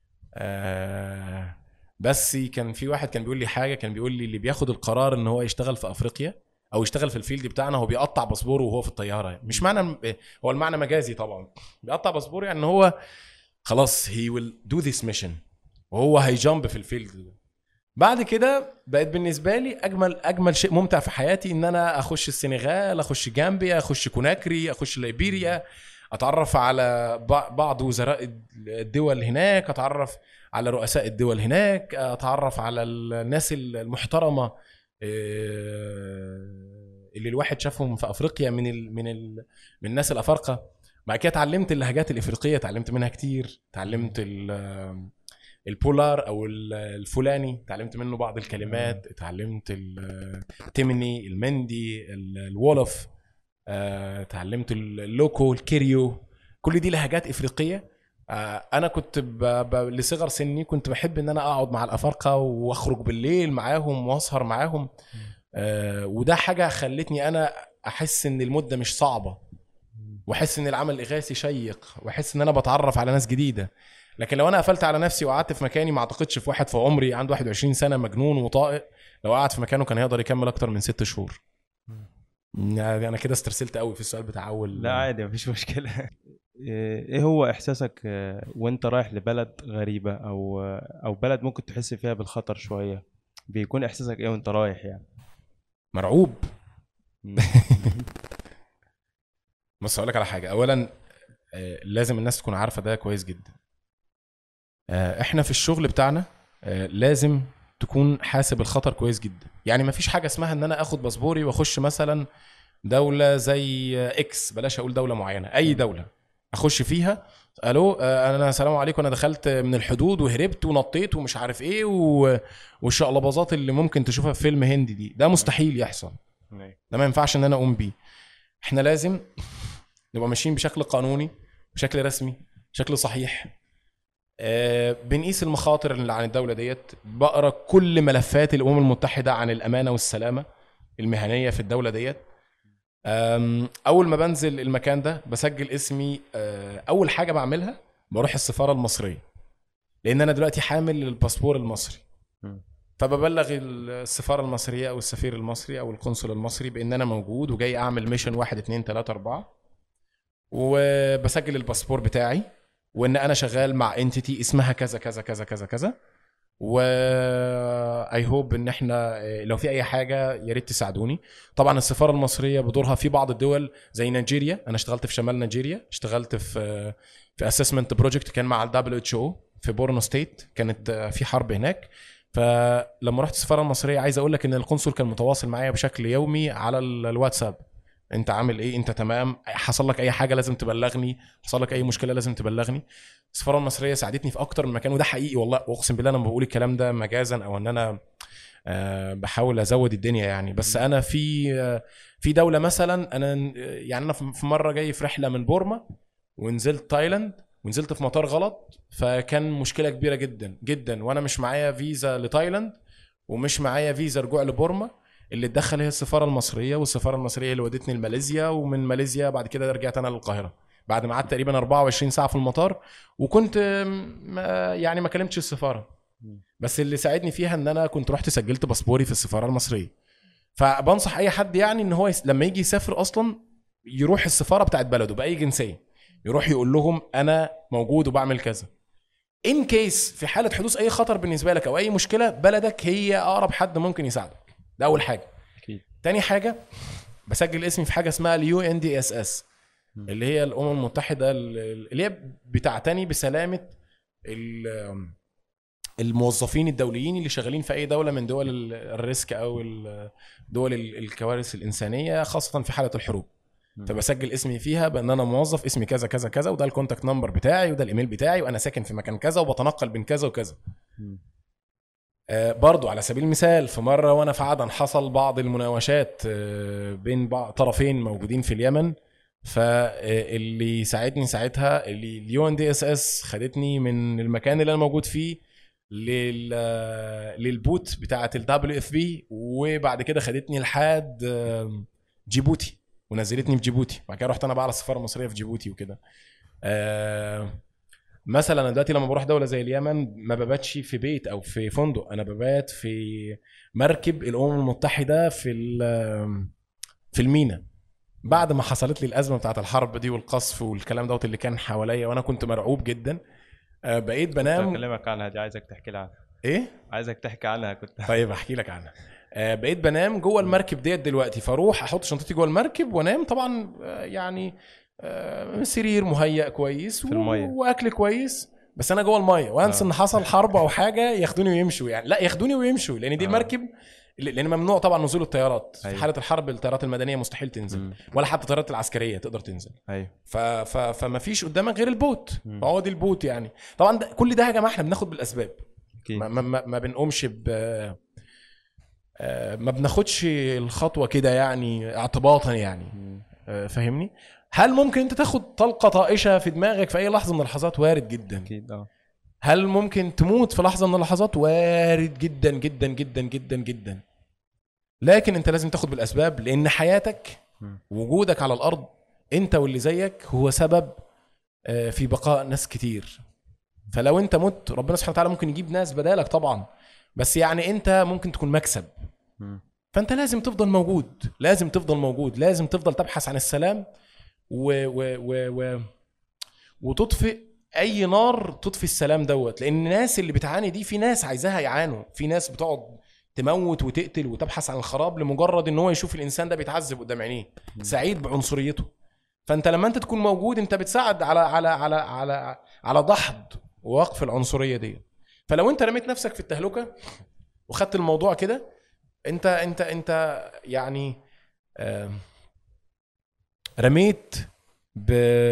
S2: آه، بس كان في واحد كان بيقول لي حاجه كان بيقول لي اللي بياخد القرار ان هو يشتغل في افريقيا او يشتغل في الفيلد بتاعنا هو بيقطع باسبوره وهو في الطياره مش معنى هو المعنى مجازي طبعا بيقطع باسبوره يعني ان هو خلاص هي ويل دو ذيس ميشن وهو هيجامب في الفيلد ده بعد كده بقت بالنسبه لي اجمل اجمل شيء ممتع في حياتي ان انا اخش السنغال اخش جامبيا اخش كوناكري اخش ليبيريا اتعرف على بع- بعض وزراء الدول هناك اتعرف على رؤساء الدول هناك اتعرف على الناس المحترمه آه، اللي الواحد شافهم في افريقيا من ال من ال من الناس الافارقه بعد كده اتعلمت اللهجات الافريقيه اتعلمت منها كتير اتعلمت ال- البولار او ال- الفلاني اتعلمت منه بعض الكلمات اتعلمت التمني المندي ال- الولف آه، اتعلمت اللوكو الكيريو كل دي لهجات افريقيه آه، انا كنت ب... ب... لصغر سني كنت بحب ان انا اقعد مع الافارقه واخرج بالليل معاهم واسهر معاهم آه، وده حاجه خلتني انا احس ان المده مش صعبه واحس ان العمل الاغاثي شيق واحس ان انا بتعرف على ناس جديده لكن لو انا قفلت على نفسي وقعدت في مكاني ما اعتقدش في واحد في عمري عنده 21 سنه مجنون وطائق لو قعد في مكانه كان هيقدر يكمل اكتر من ست شهور انا كده استرسلت قوي في السؤال بتاع اول
S1: لا عادي مفيش مشكلة ايه هو احساسك آه، وانت رايح لبلد غريبة او او بلد ممكن تحس فيها بالخطر شوية بيكون احساسك ايه وانت رايح يعني
S2: مرعوب
S1: مم.
S2: بص اقول لك على حاجه اولا آه، لازم الناس تكون عارفه ده كويس جدا آه، احنا في الشغل بتاعنا آه، لازم تكون حاسب الخطر كويس جدا يعني ما فيش حاجه اسمها ان انا اخد باسبوري واخش مثلا دوله زي آه، اكس بلاش اقول دوله معينه اي دوله اخش فيها الو آه، انا السلام عليكم انا دخلت من الحدود وهربت ونطيت ومش عارف ايه و... والشقلباظات اللي ممكن تشوفها في فيلم هندي دي ده مستحيل يحصل ده ما ينفعش ان انا اقوم بيه احنا لازم نبقى ماشيين بشكل قانوني بشكل رسمي بشكل صحيح آه بنقيس المخاطر اللي عن الدوله ديت بقرا كل ملفات الامم المتحده عن الامانه والسلامه المهنيه في الدوله ديت آم، اول ما بنزل المكان ده بسجل اسمي آه، اول حاجه بعملها بروح السفاره المصريه لان انا دلوقتي حامل للباسبور المصري
S1: مم.
S2: فببلغ السفاره المصريه او السفير المصري او القنصل المصري بان انا موجود وجاي اعمل ميشن واحد اتنين تلاته اربعه وبسجل الباسبور بتاعي وان انا شغال مع انتيتي اسمها كذا كذا كذا كذا كذا و اي هوب ان احنا آه، لو في اي حاجه يا ريت تساعدوني طبعا السفاره المصريه بدورها في بعض الدول زي نيجيريا انا اشتغلت في شمال نيجيريا اشتغلت في في اسسمنت بروجكت كان مع الدبليو اتش او في بورنو ستيت كانت آه، في حرب هناك فلما رحت السفاره المصريه عايز اقول لك ان القنصل كان متواصل معايا بشكل يومي على ال- الواتساب انت عامل ايه انت تمام حصل لك اي حاجه لازم تبلغني حصل لك اي مشكله لازم تبلغني السفاره المصريه ساعدتني في اكتر من مكان وده حقيقي والله اقسم بالله انا بقول الكلام ده مجازا او ان انا آه، بحاول ازود الدنيا يعني بس انا في آه، في دوله مثلا انا آه، يعني انا في في مره جاي في رحله من بورما ونزلت تايلاند ونزلت في مطار غلط فكان مشكله كبيره جدا جدا وانا مش معايا فيزا لتايلاند ومش معايا فيزا رجوع لبورما اللي اتدخل هي السفاره المصريه والسفاره المصريه اللي ودتني لماليزيا ومن ماليزيا بعد كده رجعت انا للقاهره بعد ما قعدت تقريبا 24 ساعه في المطار وكنت آم، ما- يعني ما كلمتش السفاره بس اللي ساعدني فيها ان انا كنت رحت سجلت باسبوري في السفاره المصريه فبنصح اي حد يعني ان هو يس... لما يجي يسافر اصلا يروح السفاره بتاعت بلده باي جنسيه يروح يقول لهم انا موجود وبعمل كذا ان كيس في حاله حدوث اي خطر بالنسبه لك او اي مشكله بلدك هي اقرب حد ممكن يساعدك ده اول حاجه
S1: اكيد
S2: تاني حاجه بسجل اسمي في حاجه اسمها اليو ان دي اس اس
S1: مم.
S2: اللي هي الامم المتحده اللي هي بتعتني بسلامه ال- الموظفين الدوليين اللي شغالين في اي دوله من دول ال- الريسك او ال- دول ال- الكوارث الانسانيه خاصه في حاله الحروب
S1: مم.
S2: فبسجل اسمي فيها بان انا موظف اسمي كذا كذا كذا وده الكونتاكت نمبر بتاعي وده الايميل بتاعي وانا ساكن في مكان كذا وبتنقل بين كذا وكذا
S1: مم.
S2: آه، برضو على سبيل المثال في مرة وأنا في عدن حصل بعض المناوشات آه، بين بعض طرفين موجودين في اليمن فاللي ساعدني ساعتها اللي اليو ان دي اس اس خدتني من المكان اللي انا موجود فيه لل للبوت بتاعه الدبليو اف بي وبعد كده خدتني لحد آه، جيبوتي ونزلتني في جيبوتي بعد كده رحت انا بقى على السفاره المصريه في جيبوتي وكده آه، مثلا انا دلوقتي لما بروح دوله زي اليمن ما بباتش في بيت او في فندق انا ببات في مركب الامم المتحده في ال- في المينا بعد ما حصلت لي الازمه بتاعت الحرب دي والقصف والكلام دوت اللي كان حواليا وانا كنت مرعوب جدا آه، بقيت
S1: كنت
S2: بنام
S1: اكلمك عنها دي عايزك تحكي لي عنها
S2: ايه
S1: عايزك تحكي عنها كنت
S2: طيب احكي لك عنها آه، بقيت بنام جوه المركب ديت دلوقتي فاروح احط شنطتي جوه المركب وانام طبعا آه، يعني آه، سرير مهيأ كويس
S1: في المية.
S2: واكل كويس بس انا جوه الميه وانس
S1: آه.
S2: ان حصل حرب او حاجه ياخدوني ويمشوا يعني لا ياخدوني ويمشوا لان دي
S1: آه.
S2: المركب لان ممنوع طبعا نزول الطيارات في
S1: أيوة.
S2: حاله الحرب الطيارات المدنيه مستحيل تنزل
S1: مم.
S2: ولا حتى الطيارات العسكريه تقدر تنزل
S1: ايوه
S2: ف... ف... فما فيش قدامك غير البوت
S1: مم.
S2: فهو دي البوت يعني طبعا ده كل ده يا جماعه احنا بناخد بالاسباب
S1: اكيد
S2: ما, ما, ما- ما بنقومش ب آه، ما بناخدش الخطوه كده يعني اعتباطا يعني
S1: مم.
S2: آه، فاهمني هل ممكن انت تاخد طلقه طائشه في دماغك في اي لحظه من اللحظات وارد جدا
S1: اكيد اه
S2: هل ممكن تموت في لحظه من اللحظات وارد جدا جدا جدا جدا جدا لكن انت لازم تاخد بالاسباب لان حياتك
S1: مم.
S2: وجودك على الارض انت واللي زيك هو سبب آه، في بقاء ناس كتير فلو انت مت ربنا سبحانه وتعالى ممكن يجيب ناس بدالك طبعا بس يعني انت ممكن تكون مكسب
S1: مم.
S2: فانت لازم تفضل موجود لازم تفضل موجود لازم تفضل تبحث عن السلام و و و و وتطفئ اي نار تطفي السلام دوت لان الناس اللي بتعاني دي في ناس عايزاها يعانوا في ناس بتقعد تموت وتقتل وتبحث عن الخراب لمجرد ان هو يشوف الانسان ده بيتعذب قدام عينيه سعيد بعنصريته فانت لما انت تكون موجود انت بتساعد على على على على على دحض ووقف العنصريه دي فلو انت رميت نفسك في التهلكه وخدت الموضوع كده انت انت انت يعني آم، رميت ب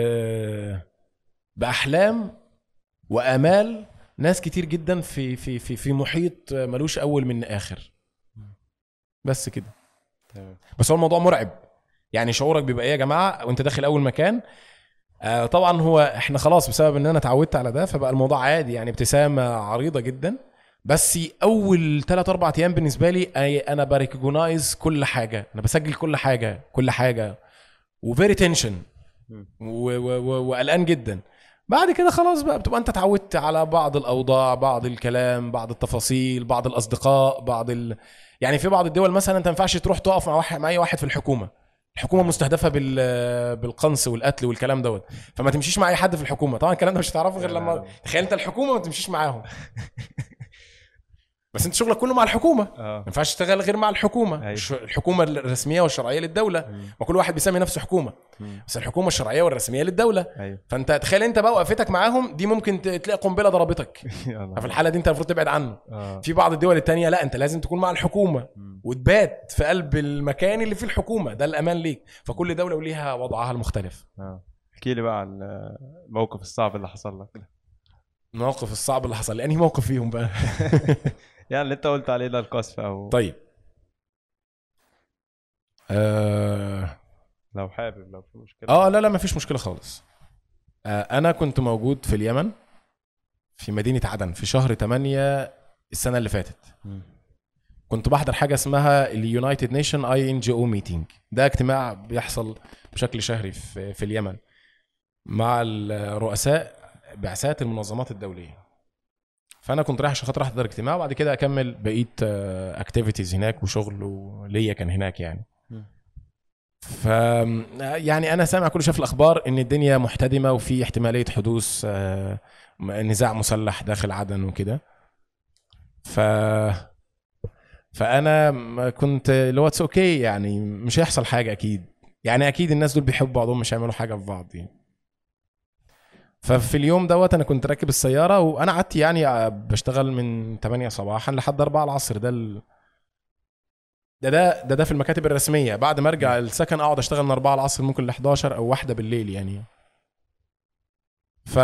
S2: باحلام وامال ناس كتير جدا في في في في محيط ملوش اول من اخر بس كده
S1: تمام
S2: بس هو الموضوع مرعب يعني شعورك بيبقى ايه يا جماعه وانت داخل اول مكان آه طبعا هو احنا خلاص بسبب ان انا اتعودت على ده فبقى الموضوع عادي يعني ابتسامه عريضه جدا بس اول 3 4 ايام بالنسبه لي أي- انا بريكوجنايز كل حاجه انا بسجل كل حاجه كل حاجه وفيري تنشن
S1: مم.
S2: وقلقان جدا بعد كده خلاص بقى بتبقى انت اتعودت على بعض الاوضاع بعض الكلام بعض التفاصيل بعض الاصدقاء بعض ال... يعني في بعض الدول مثلا انت ما ينفعش تروح تقف مع واحد مع اي واحد في الحكومه الحكومه مستهدفه بال بالقنص والقتل والكلام دوت فما تمشيش مع اي حد في الحكومه طبعا الكلام ده مش هتعرفه غير لما تخيل انت الحكومه ما تمشيش معاهم بس انت شغلك كله مع الحكومه ما
S1: اه
S2: ينفعش تشتغل غير مع الحكومه
S1: أيوة.
S2: الش- الحكومه الرسميه والشرعيه للدوله
S1: مم.
S2: ما كل واحد بيسمي نفسه حكومه
S1: مم.
S2: بس الحكومه الشرعيه والرسميه للدوله
S1: ايوه
S2: فانت تخيل انت بقى وقفتك معاهم دي ممكن ت- تلاقي قنبله ضربتك
S1: يلا.
S2: ففي الحاله دي انت المفروض تبعد عنه
S1: اه
S2: في بعض الدول التانية لا انت لازم تكون مع الحكومه
S1: مم.
S2: وتبات في قلب المكان اللي فيه الحكومه ده الامان ليك فكل دوله وليها وضعها المختلف
S1: اه احكي لي بقى عن الموقف الصعب اللي حصل لك
S2: الموقف الصعب اللي حصل لي انهي موقف فيهم بقى
S1: يعني اللي انت قلت عليه ده القذف او
S2: طيب آه...
S1: لو حابب لو في مشكله
S2: اه لا لا ما فيش مشكله خالص آه انا كنت موجود في اليمن في مدينه عدن في شهر 8 السنه اللي فاتت
S1: مم.
S2: كنت بحضر حاجه اسمها اليونايتد نيشن اي ان جي او ميتنج ده اجتماع بيحصل بشكل شهري في, في اليمن مع الرؤساء بعثات المنظمات الدوليه فانا كنت رايح عشان خاطر احضر اجتماع وبعد كده اكمل بقيه اكتيفيتيز هناك وشغل وليا كان هناك يعني
S1: مم.
S2: ف يعني انا سامع كل شويه في الاخبار ان الدنيا محتدمه وفي احتماليه حدوث آه، نزاع مسلح داخل عدن وكده ف فانا م- كنت اللي هو اتس اوكي يعني مش هيحصل حاجه اكيد يعني اكيد الناس دول بيحبوا بعضهم مش هيعملوا حاجه في بعض يعني ففي اليوم دوت انا كنت راكب السياره وانا قعدت يعني بشتغل من 8 صباحا لحد 4 العصر ده ال... ده ده ده ده في المكاتب الرسميه بعد ما ارجع السكن اقعد اشتغل من 4 العصر ممكن ل 11 او واحدة بالليل يعني ف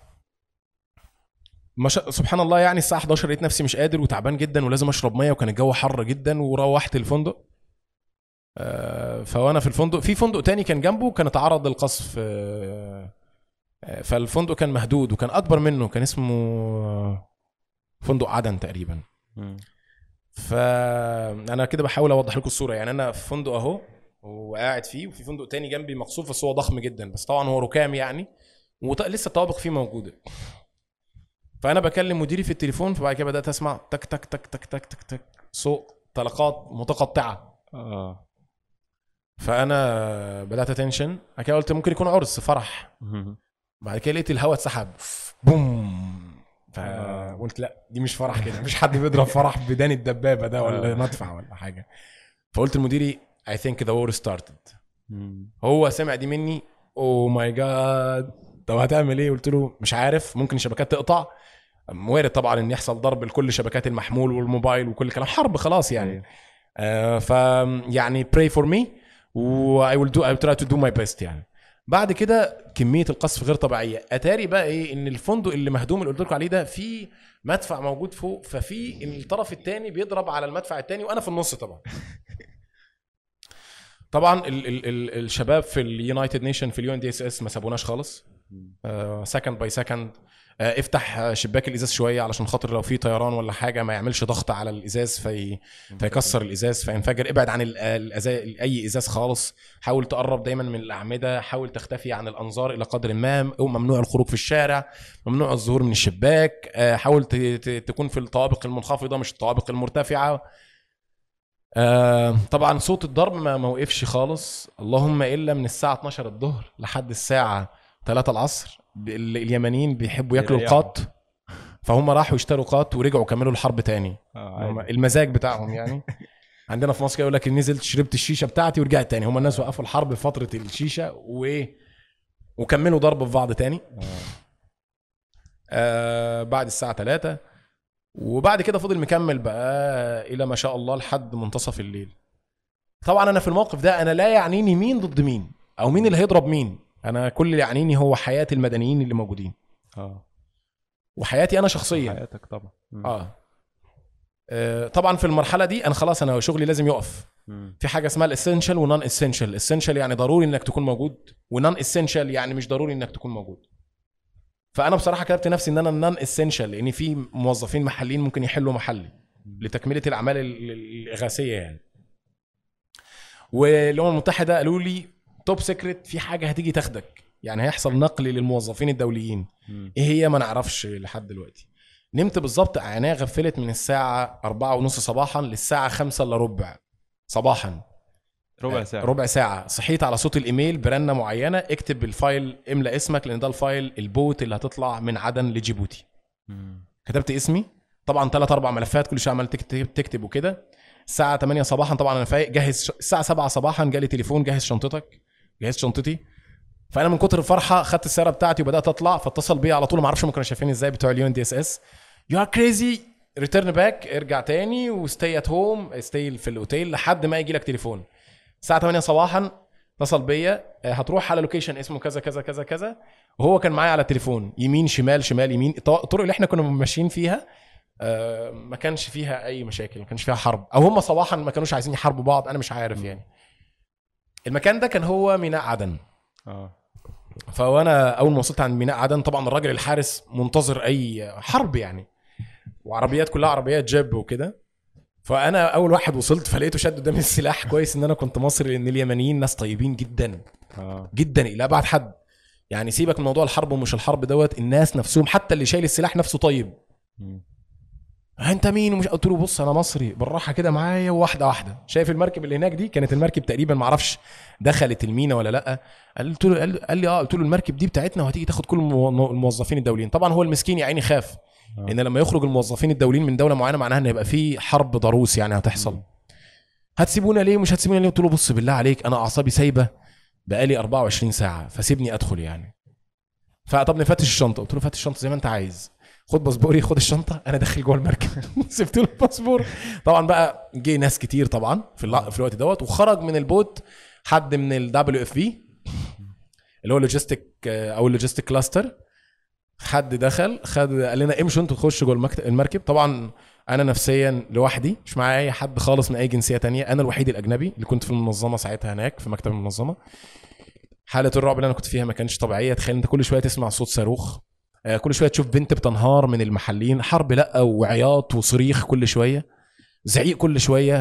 S2: ما شاء سبحان الله يعني الساعه 11 لقيت نفسي مش قادر وتعبان جدا ولازم اشرب ميه وكان الجو حر جدا وروحت الفندق آه، فوانا في الفندق في فندق تاني كان جنبه كان اتعرض للقصف آه، آه، فالفندق كان مهدود وكان اكبر منه كان اسمه آه، فندق عدن تقريبا
S1: مم.
S2: فانا كده بحاول اوضح لكم الصوره يعني انا في فندق اهو وقاعد فيه وفي فندق تاني جنبي مقصوف بس هو ضخم جدا بس طبعا هو ركام يعني ولسه الطوابق فيه موجوده فانا بكلم مديري في التليفون فبعد كده بدات اسمع تك تك تك تك تك تك تك صوت طلقات متقطعه
S1: اه
S2: فانا بدات اتنشن بعد كده قلت ممكن يكون عرس فرح
S1: مم.
S2: بعد كده لقيت الهواء اتسحب بوم
S1: آه.
S2: فقلت لا دي مش فرح كده مفيش حد بيضرب فرح بدان الدبابه ده ولا
S1: آه.
S2: مدفع ولا حاجه فقلت لمديري I think the war started
S1: مم.
S2: هو سمع دي مني اوه ماي جاد طب هتعمل ايه قلت له مش عارف ممكن الشبكات تقطع وارد طبعا ان يحصل ضرب لكل شبكات المحمول والموبايل وكل الكلام حرب خلاص يعني
S1: أيوة.
S2: آه ف يعني pray for me و I will do I will try to do my best يعني بعد كده كميه القصف غير طبيعيه اتاري بقى ايه ان الفندق اللي مهدوم اللي قلت لكم عليه ده في مدفع موجود فوق ففي الطرف الثاني بيضرب على المدفع الثاني وانا في النص طبعا طبعا ال ال ال الشباب في اليونايتد نيشن في اليو ان دي اس اس ما سابوناش خالص سكند باي سكند افتح آه، شباك الازاز شويه علشان خاطر لو في طيران ولا حاجه ما يعملش ضغط على الازاز في فيكسر الازاز فينفجر ابعد عن ال- الازاز اي ازاز خالص حاول تقرب دايما من الاعمده حاول تختفي عن الانظار الى قدر ما ممنوع الخروج في الشارع ممنوع الظهور من الشباك آه، حاول ت- ت- تكون في الطوابق المنخفضه مش الطوابق المرتفعه آه، طبعا صوت الضرب ما ما وقفش خالص اللهم الا من الساعه 12 الظهر لحد الساعه 3 العصر ب- ال- اليمنيين بيحبوا ياكلوا
S1: بيريحوا.
S2: القط فهم راحوا يشتروا قط ورجعوا كملوا الحرب تاني
S1: اه
S2: هم
S1: عادي.
S2: المزاج بتاعهم يعني عندنا في مصر يقول لك نزلت شربت الشيشه بتاعتي ورجعت تاني هم الناس وقفوا الحرب في فتره الشيشه وايه وكملوا ضرب في بعض تاني آه بعد الساعه 3 وبعد كده فضل مكمل بقى الى ما شاء الله لحد منتصف الليل طبعا انا في الموقف ده انا لا يعنيني مين ضد مين او مين اللي هيضرب مين انا كل اللي يعنيني هو حياه المدنيين اللي موجودين
S1: اه
S2: وحياتي انا شخصيا
S1: حياتك طبعا مم.
S2: اه آه، طبعا في المرحله دي انا خلاص انا شغلي لازم يقف
S1: مم.
S2: في حاجه اسمها الاسينشال ونون اسينشال اسينشال يعني ضروري انك تكون موجود ونون اسينشال يعني مش ضروري انك تكون موجود فانا بصراحه كتبت نفسي ان انا نون اسينشال لان في موظفين محليين ممكن يحلوا محلي لتكمله الاعمال ال- ال- الاغاثيه يعني والامم المتحده قالوا لي توب سيكريت في حاجه هتيجي تاخدك يعني هيحصل نقل للموظفين الدوليين
S1: مم.
S2: ايه هي ما نعرفش لحد دلوقتي نمت بالظبط عينيا غفلت من الساعة أربعة ونص صباحا للساعة خمسة إلا ربع صباحا
S1: ربع ساعه
S2: ربع ساعة صحيت على صوت الإيميل برنة معينة اكتب الفايل املأ اسمك لأن ده الفايل البوت اللي هتطلع من عدن لجيبوتي
S1: مم.
S2: كتبت اسمي طبعا ثلاث اربع ملفات كل شويه عمال تكتب تكتب وكده الساعه 8 صباحا طبعا انا فايق جهز ش... الساعه 7 صباحا جالي تليفون جهز شنطتك جهزت شنطتي فانا من كتر الفرحه خدت السياره بتاعتي وبدات اطلع فاتصل بيا على طول ما اعرفش هم كانوا شايفين ازاي بتوع اليون دي اس اس يو ار كريزي ريتيرن باك ارجع تاني وستي ات هوم ستي في الاوتيل لحد ما يجي لك تليفون الساعه 8 صباحا اتصل بيا آه، هتروح على لوكيشن اسمه كذا كذا كذا كذا وهو كان معايا على التليفون يمين شمال شمال يمين الط- الطرق اللي احنا كنا ماشيين فيها آه، ما كانش فيها اي مشاكل ما كانش فيها حرب او هم صباحا ما كانوش عايزين يحاربوا بعض انا مش عارف يعني المكان ده كان هو ميناء عدن
S1: اه
S2: فوانا اول ما وصلت عند ميناء عدن طبعا الراجل الحارس منتظر اي حرب يعني وعربيات كلها عربيات جيب وكده فانا اول واحد وصلت فلقيته شد قدامي السلاح كويس ان انا كنت مصري لان اليمنيين ناس طيبين جدا
S1: اه
S2: جدا الى ابعد حد يعني سيبك من موضوع الحرب ومش الحرب دوت الناس نفسهم حتى اللي شايل السلاح نفسه طيب
S1: مم.
S2: انت مين ومش قلت له بص انا مصري بالراحه كده معايا واحده واحده شايف المركب اللي هناك دي كانت المركب تقريبا ما اعرفش دخلت المينا ولا لا قلت له قال قال لي اه قلت له المركب دي بتاعتنا وهتيجي تاخد كل المو- الموظفين الدوليين طبعا هو المسكين يا عيني خاف
S1: آه.
S2: ان لما يخرج الموظفين الدوليين من دوله معينه معناها ان هيبقى في حرب ضروس يعني هتحصل هتسيبونا ليه مش هتسيبونا ليه قلت له بص بالله عليك انا اعصابي سايبه بقالي 24 ساعه فسيبني ادخل يعني فطب نفتش الشنطه قلت له فتش الشنطه زي ما انت عايز خد باسبوري خد الشنطه انا داخل جوه المركب سبت له الباسبور طبعا بقى جه ناس كتير طبعا في الل- في الوقت دوت وخرج من البوت حد من الدبليو اف بي اللي هو لوجيستيك او اللوجيستيك كلاستر حد دخل خد قال لنا امشوا انتوا تخشوا جوه المكتب المركب طبعا انا نفسيا لوحدي مش معايا اي حد خالص من اي جنسيه تانية انا الوحيد الاجنبي اللي كنت في المنظمه ساعتها هناك في مكتب المنظمه حاله الرعب اللي انا كنت فيها ما كانتش طبيعيه تخيل انت كل شويه تسمع صوت صاروخ آه، كل شويه تشوف بنت بتنهار من المحلين حرب لا وعياط وصريخ كل شويه زعيق كل شويه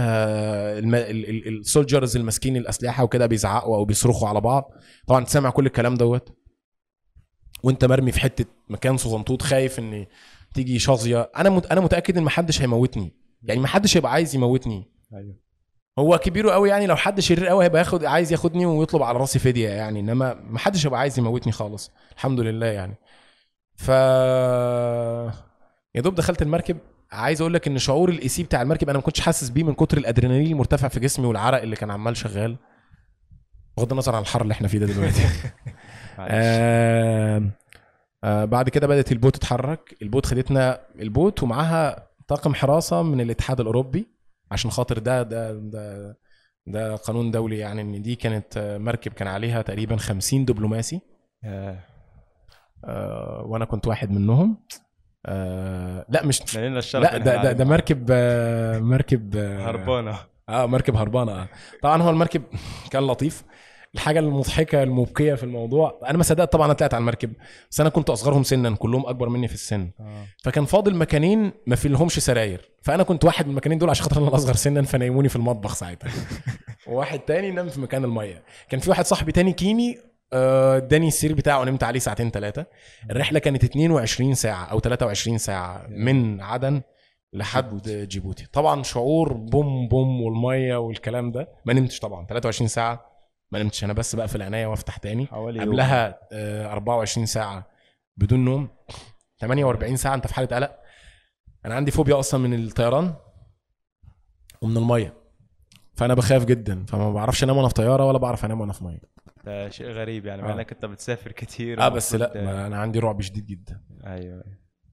S2: السولجرز الماسكين الاسلحه وكده بيزعقوا او بيصرخوا على بعض طبعا تسمع كل الكلام دوت وانت مرمي في حته مكان صغنطوط خايف ان تيجي شظيه انا مت... انا متاكد ان محدش هيموتني يعني محدش هيبقى عايز يموتني
S1: ايوه
S2: هو كبير قوي يعني لو حد شرير قوي هيبقى ياخد عايز ياخدني ويطلب على راسي فديه يعني انما محدش هيبقى عايز يموتني خالص الحمد لله يعني ف
S3: يا دوب دخلت المركب عايز اقول لك ان شعور الاي سي بتاع المركب انا ما كنتش حاسس بيه من كتر الادرينالين المرتفع في جسمي والعرق اللي كان عمال شغال بغض النظر عن الحر اللي احنا فيه ده دلوقتي
S1: معلش.
S3: آه آه بعد كده بدات البوت تتحرك البوت خدتنا البوت ومعاها طاقم حراسه من الاتحاد الاوروبي عشان خاطر ده ده ده ده قانون دولي يعني ان دي كانت آه، مركب كان عليها تقريبا 50 دبلوماسي
S1: آه،
S3: آه وانا كنت واحد منهم آه لا مش
S1: مالنا الشرف
S3: لا
S1: إن
S3: ده
S1: إحنا
S3: ده, ده مركب آه مركب آه
S1: هربانه
S3: اه مركب هربانه اه طبعا هو المركب كان لطيف الحاجه المضحكه المبكيه في الموضوع انا ما صدقت طبعا أنا طلعت على المركب بس انا كنت اصغرهم سنا كلهم اكبر مني في السن
S1: آه.
S3: فكان فاضل مكانين ما في لهمش سراير فانا كنت واحد من المكانين دول عشان خاطر انا الاصغر سنا فنيموني في المطبخ ساعتها وواحد تاني نام في مكان الميه كان في واحد صاحبي تاني كيني آه، اداني السرير بتاعه ونمت عليه ساعتين ثلاثه الرحله كانت 22 ساعه او 23 ساعه من عدن لحد جيبوتي طبعا شعور بوم بوم والميه والكلام ده ما نمتش طبعا 23 ساعه ما نمتش انا بس بقفل عينيا وافتح تاني
S1: حوالي يوم.
S3: قبلها آه، 24 ساعه بدون نوم 48 ساعه انت في حاله قلق انا عندي فوبيا اصلا من الطيران ومن الميه فانا بخاف جدا فما بعرفش انام وانا في طياره ولا بعرف انام وانا في ميه
S1: ده شيء غريب يعني مع
S3: آه.
S1: انك انت بتسافر كتير
S3: اه بس لا
S1: المفروض-
S3: ما انا عندي رعب شديد جدا
S1: ايوه أيوة.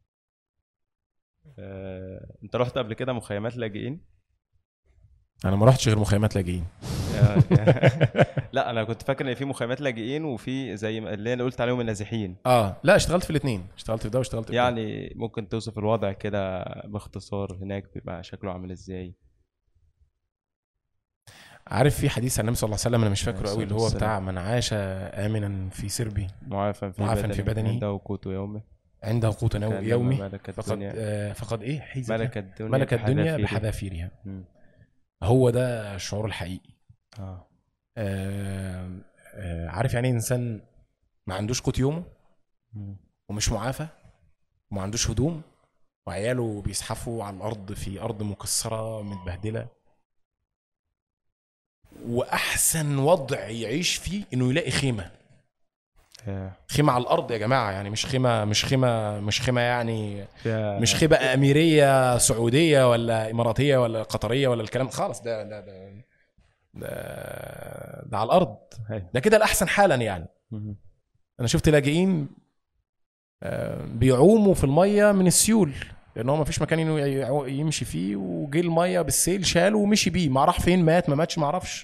S1: آه، انت رحت قبل كده مخيمات لاجئين؟
S3: انا ما رحتش غير مخيمات لاجئين
S1: آه، لا انا كنت فاكر ان في مخيمات لاجئين وفي زي ما- اللي انا قلت عليهم النازحين
S3: اه لا اشتغلت في الاثنين اشتغلت في ده واشتغلت في ده
S1: يعني ممكن توصف الوضع كده باختصار هناك بيبقى شكله عامل ازاي
S3: عارف في حديث عن النبي صلى الله عليه وسلم انا مش فاكره
S1: عليه
S3: قوي اللي
S1: الصلاة
S3: هو
S1: والسلام.
S3: بتاع من عاش امنا في سربي
S1: معافى في
S3: معافى
S1: بدنه
S3: في بدنه.
S1: عنده قوت يومه
S3: عنده قوت نو-
S1: كأنما
S3: يومي
S1: ملك
S3: فقد
S1: الدنيا
S3: آه فقد ايه حيزة
S1: ملك الدنيا
S3: ملك الدنيا
S1: بحذافيره.
S3: بحذافيرها
S1: مم.
S3: هو ده الشعور الحقيقي
S1: اه
S3: آه آه عارف يعني ايه انسان ما عندوش قوت يومه
S1: مم.
S3: ومش معافى وما عندوش هدوم وعياله بيزحفوا على الارض في ارض مكسره متبهدله واحسن وضع يعيش فيه انه يلاقي خيمه
S1: آه.
S3: خيمه على الارض يا جماعه يعني مش خيمه مش خيمه مش خيمه يعني
S1: فيها
S3: مش خيمه اميريه سعوديه ولا اماراتيه ولا قطريه ولا الكلام خالص ده ده ده ده, ده على الارض
S1: هاي.
S3: ده كده الاحسن حالا يعني
S1: مم.
S3: انا شفت لاجئين آه، بيعوموا في الميه من السيول لان هو ما فيش مكان انه يعو- يمشي فيه وجه الميه بالسيل شاله ومشي بيه ما راح فين مات ما ماتش ما اعرفش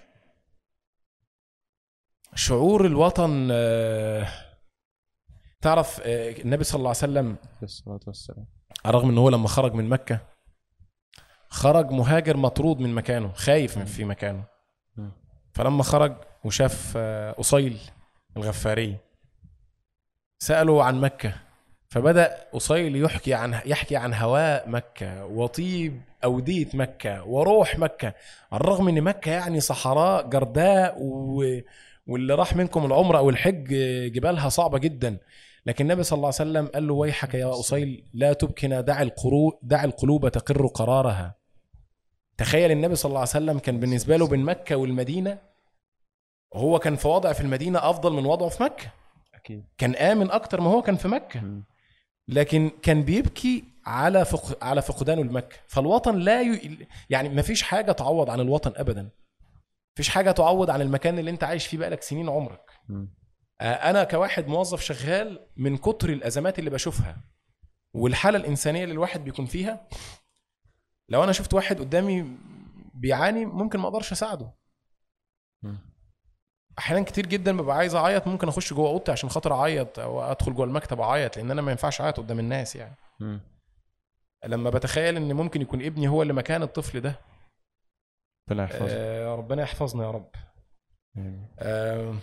S3: شعور الوطن آه، تعرف آه، النبي صلى الله عليه وسلم
S1: عليه الصلاه والسلام
S3: على الرغم ان هو لما خرج من مكه خرج مهاجر مطرود من مكانه خايف من في مكانه
S1: مم.
S3: فلما خرج وشاف آه، أصيل الغفاري سأله عن مكة فبدأ أصيل يحكي عن يحكي عن هواء مكة وطيب أودية مكة وروح مكة على الرغم إن مكة يعني صحراء جرداء و... واللي راح منكم العمرة أو الحج جبالها صعبة جدا لكن النبي صلى الله عليه وسلم قال له ويحك يا أصيل لا تبكنا دع القرو دع القلوب تقر قرارها تخيل النبي صلى الله عليه وسلم كان بالنسبة له بين مكة والمدينة وهو كان في وضع في المدينة أفضل من وضعه في مكة
S1: اكيد
S3: كان آمن أكتر ما هو كان في مكة
S1: مم.
S3: لكن كان بيبكي على فق... على فقدانه لمكة فالوطن لا ي... يعني ما فيش حاجة تعوض عن الوطن أبدا فيش حاجة تعوض عن المكان اللي أنت عايش فيه بقالك سنين عمرك
S1: مم.
S3: آه، انا كواحد موظف شغال من كتر الازمات اللي بشوفها والحاله الانسانيه اللي الواحد بيكون فيها لو انا شفت واحد قدامي بيعاني ممكن ما اقدرش اساعده
S1: مم.
S3: احيانا كتير جدا ببقى عايز اعيط ممكن اخش جوه اوضتي عشان خاطر اعيط او ادخل جوه المكتب اعيط لان انا ما ينفعش اعيط قدام الناس يعني
S1: مم.
S3: لما بتخيل ان ممكن يكون ابني هو اللي مكان الطفل ده
S1: ربنا يحفظك
S3: آه ربنا يحفظنا يا رب
S1: آمين.
S3: آه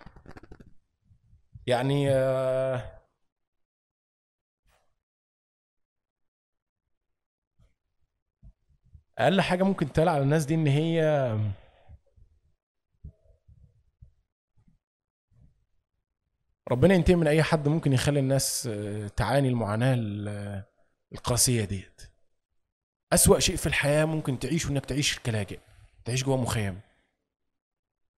S3: يعني آه اقل حاجه ممكن تقال على الناس دي ان هي ربنا ينتقم من اي حد ممكن يخلي الناس آه، تعاني المعاناه ال- القاسيه ديت اسوا شيء في الحياه ممكن تعيشه انك تعيش كلاجئ تعيش جوه مخيم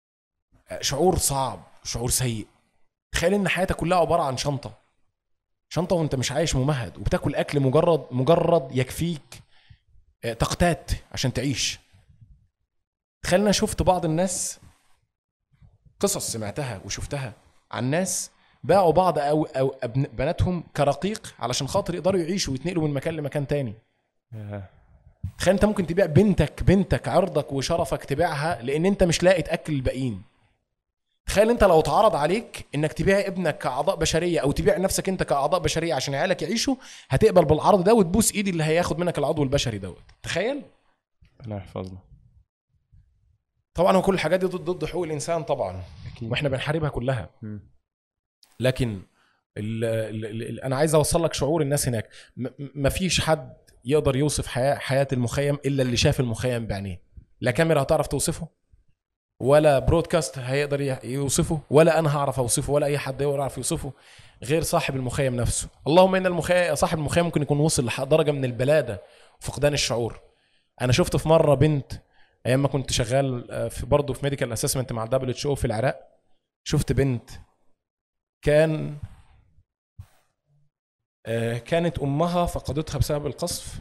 S3: شعور صعب شعور سيء تخيل ان حياتك كلها عباره عن شنطه شنطه وانت مش عايش ممهد وبتاكل اكل مجرد مجرد يكفيك آه، تقتات عشان تعيش تخيل انا شفت بعض الناس قصص سمعتها وشفتها عن ناس باعوا بعض او او أبن- بناتهم كرقيق علشان خاطر يقدروا يعيشوا ويتنقلوا من مكان لمكان تاني
S1: ياه.
S3: تخيل انت ممكن تبيع بنتك بنتك عرضك وشرفك تبيعها لان انت مش لاقي تاكل الباقيين تخيل انت لو اتعرض عليك انك تبيع ابنك كاعضاء بشريه او تبيع نفسك انت كاعضاء بشريه عشان عيالك يعيشوا هتقبل بالعرض ده وتبوس ايد اللي هياخد منك العضو البشري دوت تخيل
S1: ربنا يحفظنا
S3: طبعا هو كل الحاجات دي ضد ضد حقوق الانسان طبعا
S1: اكيد
S3: واحنا بنحاربها كلها
S1: مم.
S3: لكن ال ال ال ال انا عايز اوصل لك شعور الناس هناك م- م- مفيش حد يقدر يوصف حياه حياه المخيم الا اللي شاف المخيم بعينيه لا كاميرا هتعرف توصفه ولا برودكاست هيقدر ي- يوصفه ولا انا هعرف اوصفه ولا اي حد يقدر يعرف يوصفه غير صاحب المخيم نفسه اللهم ان المخيم صاحب المخيم ممكن يكون وصل لدرجه من البلاده وفقدان الشعور انا شفت في مره بنت ايام ما كنت شغال آه، في برضه في ميديكال اسسمنت مع الدبليو اتش او في العراق شفت بنت كان آه، كانت امها فقدتها بسبب القصف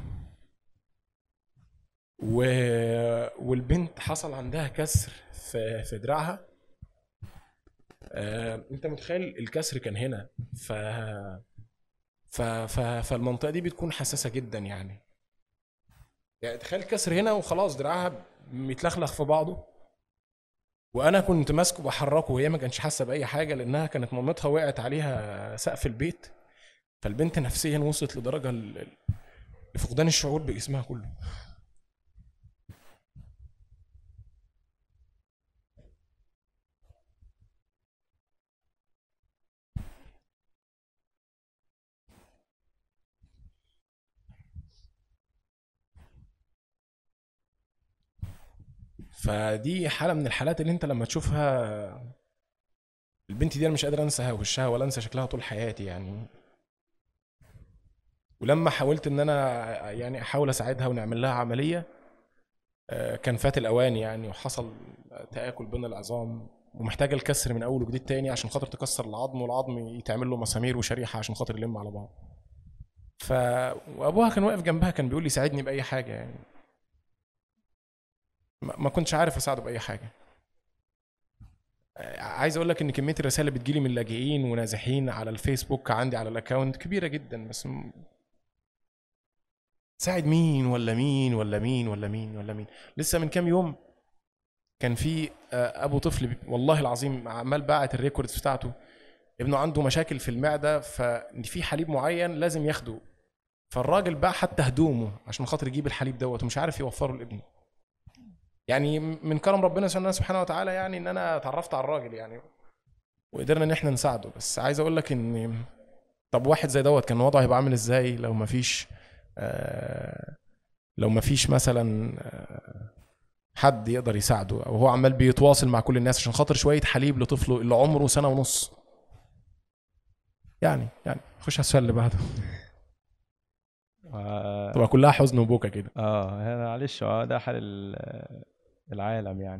S3: و... والبنت حصل عندها كسر في في دراعها آه، انت متخيل الكسر كان هنا ف... ف... ف... فالمنطقه دي بتكون حساسه جدا يعني يعني تخيل الكسر هنا وخلاص دراعها متلخلخ في بعضه وانا كنت ماسكه بحركه وهي ما كانتش حاسه باي حاجه لانها كانت مامتها وقعت عليها سقف البيت فالبنت نفسيا وصلت لدرجه ل- ل- لفقدان الشعور بجسمها كله فدي حاله من الحالات اللي انت لما تشوفها البنت دي انا مش قادر انسى وشها ولا انسى شكلها طول حياتي يعني ولما حاولت ان انا يعني احاول اساعدها ونعمل لها عمليه آه، كان فات الاوان يعني وحصل تاكل بين العظام ومحتاجه الكسر من اول وجديد تاني عشان خاطر تكسر العظم والعظم يتعمل له مسامير وشريحه عشان خاطر يلم على بعض ف وابوها كان واقف جنبها كان بيقول لي ساعدني باي حاجه يعني ما ما كنتش عارف اساعده باي حاجه آه، عايز اقول لك ان كميه الرسائل اللي بتجيلي من لاجئين ونازحين على الفيسبوك عندي على الاكونت كبيره جدا بس م... تساعد مين ولا مين ولا مين ولا مين ولا مين لسه من كام يوم كان في آه، ابو طفل بي- والله العظيم عمال باعت الريكوردز بتاعته ابنه عنده مشاكل في المعده ففي حليب معين لازم ياخده فالراجل باع حتى هدومه عشان خاطر يجيب الحليب دوت ومش عارف يوفره لابنه يعني من كرم ربنا سبحانه وتعالى يعني ان انا اتعرفت على الراجل يعني وقدرنا ان احنا نساعده بس عايز اقول لك ان طب واحد زي دوت كان وضعه هيبقى عامل ازاي لو ما فيش آه لو ما فيش مثلا آه حد يقدر يساعده او هو عمال بيتواصل مع كل الناس عشان خاطر شويه حليب لطفله اللي عمره سنه ونص يعني يعني خش على السؤال اللي بعده
S1: آه،
S3: تبقى كلها حزن وبكا كده
S1: اه أنا معلش اه ده حال ال- العالم يعني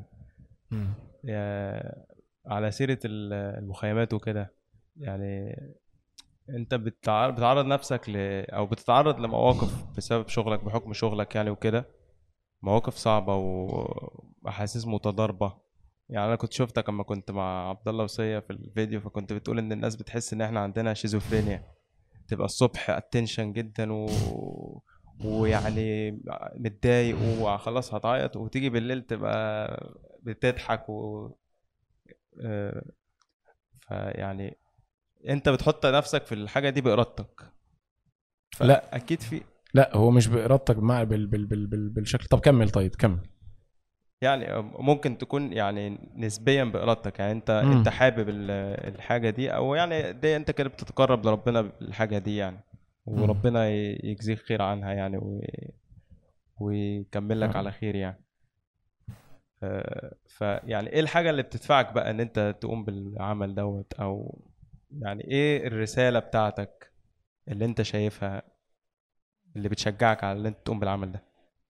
S1: يا- على سيرة ال- المخيمات وكده يعني انت بتع- بتعرض نفسك ل او بتتعرض لمواقف بسبب شغلك بحكم شغلك يعني وكده مواقف صعبة واحاسيس متضاربة يعني انا كنت شفتك لما كنت مع عبد الله وسية في الفيديو فكنت بتقول ان الناس بتحس ان احنا عندنا شيزوفرينيا تبقى الصبح اتنشن جدا و... ويعني متضايق وخلاص هتعيط وتيجي بالليل تبقى بتضحك و آه، فيعني انت بتحط نفسك في الحاجه دي بارادتك
S3: لا.
S1: اكيد في
S3: لا هو مش بارادتك مع بال بال بال بال بالشكل طب كمل طيب كمل
S1: يعني ممكن تكون يعني نسبيا بارادتك يعني انت
S3: مم.
S1: انت حابب ال- الحاجه دي او يعني دي انت كده بتتقرب لربنا بالحاجه دي يعني وربنا ي- يجزيك خير عنها يعني و... ويكمل لك
S3: آه.
S1: على خير يعني آه، فيعني ايه الحاجه اللي بتدفعك بقى ان انت تقوم بالعمل دوت او يعني ايه الرساله بتاعتك اللي انت شايفها اللي بتشجعك على ان انت تقوم بالعمل ده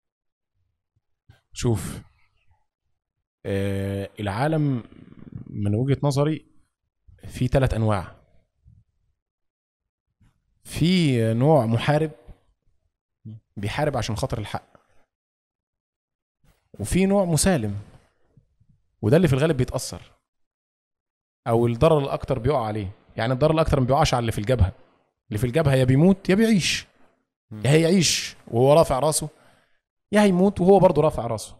S3: شوف آه العالم من وجهة نظري في ثلاث انواع في نوع محارب بيحارب عشان خاطر الحق وفي نوع مسالم وده اللي في الغالب بيتاثر او الضرر الاكتر بيقع عليه يعني الضرر الاكتر ما بيقعش على اللي في الجبهه اللي في الجبهه يا بيموت يا بيعيش يا هيعيش وهو رافع راسه يا هيموت وهو برضه رافع راسه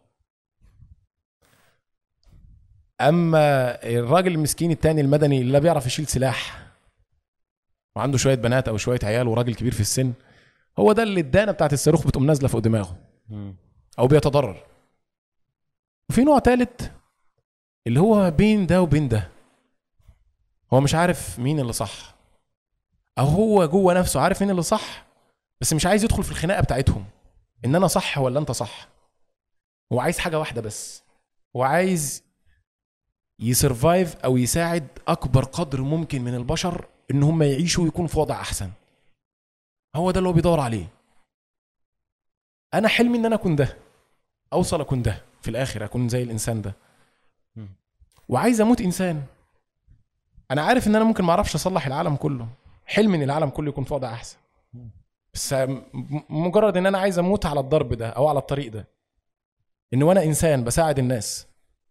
S3: اما الراجل المسكين التاني المدني اللي لا بيعرف يشيل سلاح وعنده شويه بنات او شويه عيال وراجل كبير في السن هو ده اللي الدانه بتاعت الصاروخ بتقوم نازله فوق دماغه
S1: مم.
S3: او بيتضرر وفي نوع تالت اللي هو بين ده وبين ده هو مش عارف مين اللي صح او هو جوه نفسه عارف مين اللي صح بس مش عايز يدخل في الخناقه بتاعتهم ان انا صح ولا انت صح هو عايز حاجه واحده بس هو عايز يسرفايف او يساعد اكبر قدر ممكن من البشر ان هم يعيشوا ويكونوا في وضع احسن هو ده اللي هو بيدور عليه انا حلمي ان انا اكون ده اوصل اكون ده في الاخر اكون زي الانسان ده
S1: مم.
S3: وعايز اموت انسان انا عارف ان انا ممكن ما اعرفش اصلح العالم كله حلمي ان العالم كله يكون في وضع احسن بس م- مجرد ان انا عايز اموت على الضرب ده او على الطريق ده ان وانا انسان بساعد الناس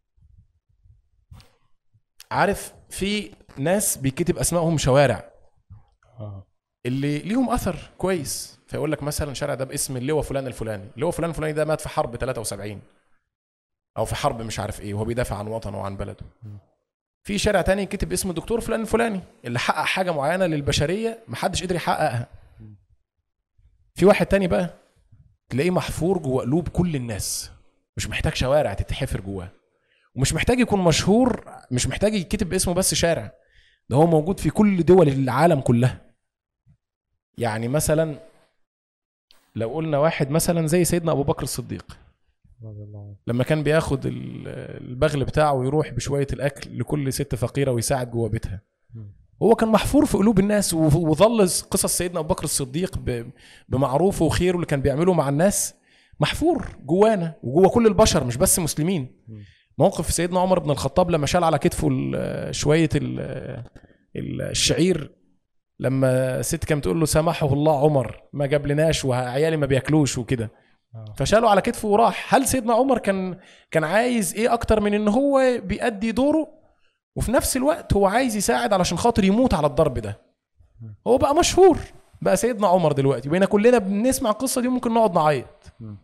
S3: عارف في ناس بيكتب اسمائهم شوارع
S1: اه
S3: اللي ليهم اثر كويس فيقول لك مثلا شارع ده باسم اللواء فلان الفلاني اللواء فلان الفلاني ده مات في حرب 73 او في حرب مش عارف ايه وهو بيدافع عن وطنه وعن بلده في شارع تاني كتب اسم الدكتور فلان الفلاني اللي حقق حاجه معينه للبشريه محدش قدر يحققها في واحد تاني بقى تلاقيه محفور جوه قلوب كل الناس مش محتاج شوارع تتحفر جواه ومش محتاج يكون مشهور مش محتاج يتكتب باسمه بس شارع ده هو موجود في كل دول العالم كلها يعني مثلا لو قلنا واحد مثلا زي سيدنا ابو بكر الصديق
S1: رضي الله عنه
S3: لما كان بياخد ال- البغل بتاعه ويروح بشويه الاكل لكل ست فقيره ويساعد جوه بيتها هو كان محفور في قلوب الناس و- وظل قصص سيدنا ابو بكر الصديق ب- بمعروفه وخيره اللي كان بيعمله مع الناس محفور جوانا وجوه كل البشر مش بس مسلمين موقف سيدنا عمر بن الخطاب لما شال على كتفه ال- شويه ال- ال- الشعير لما الست كانت بتقول له سامحه الله عمر ما جاب لناش وعيالي ما بياكلوش وكده
S1: آه.
S3: فشاله على كتفه وراح هل سيدنا عمر كان كان عايز ايه اكتر من ان هو بيأدي دوره وفي نفس الوقت هو عايز يساعد علشان خاطر يموت على الضرب ده هو بقى مشهور بقى سيدنا عمر دلوقتي بقينا كلنا بنسمع القصه دي ممكن نقعد نعيط
S1: مم.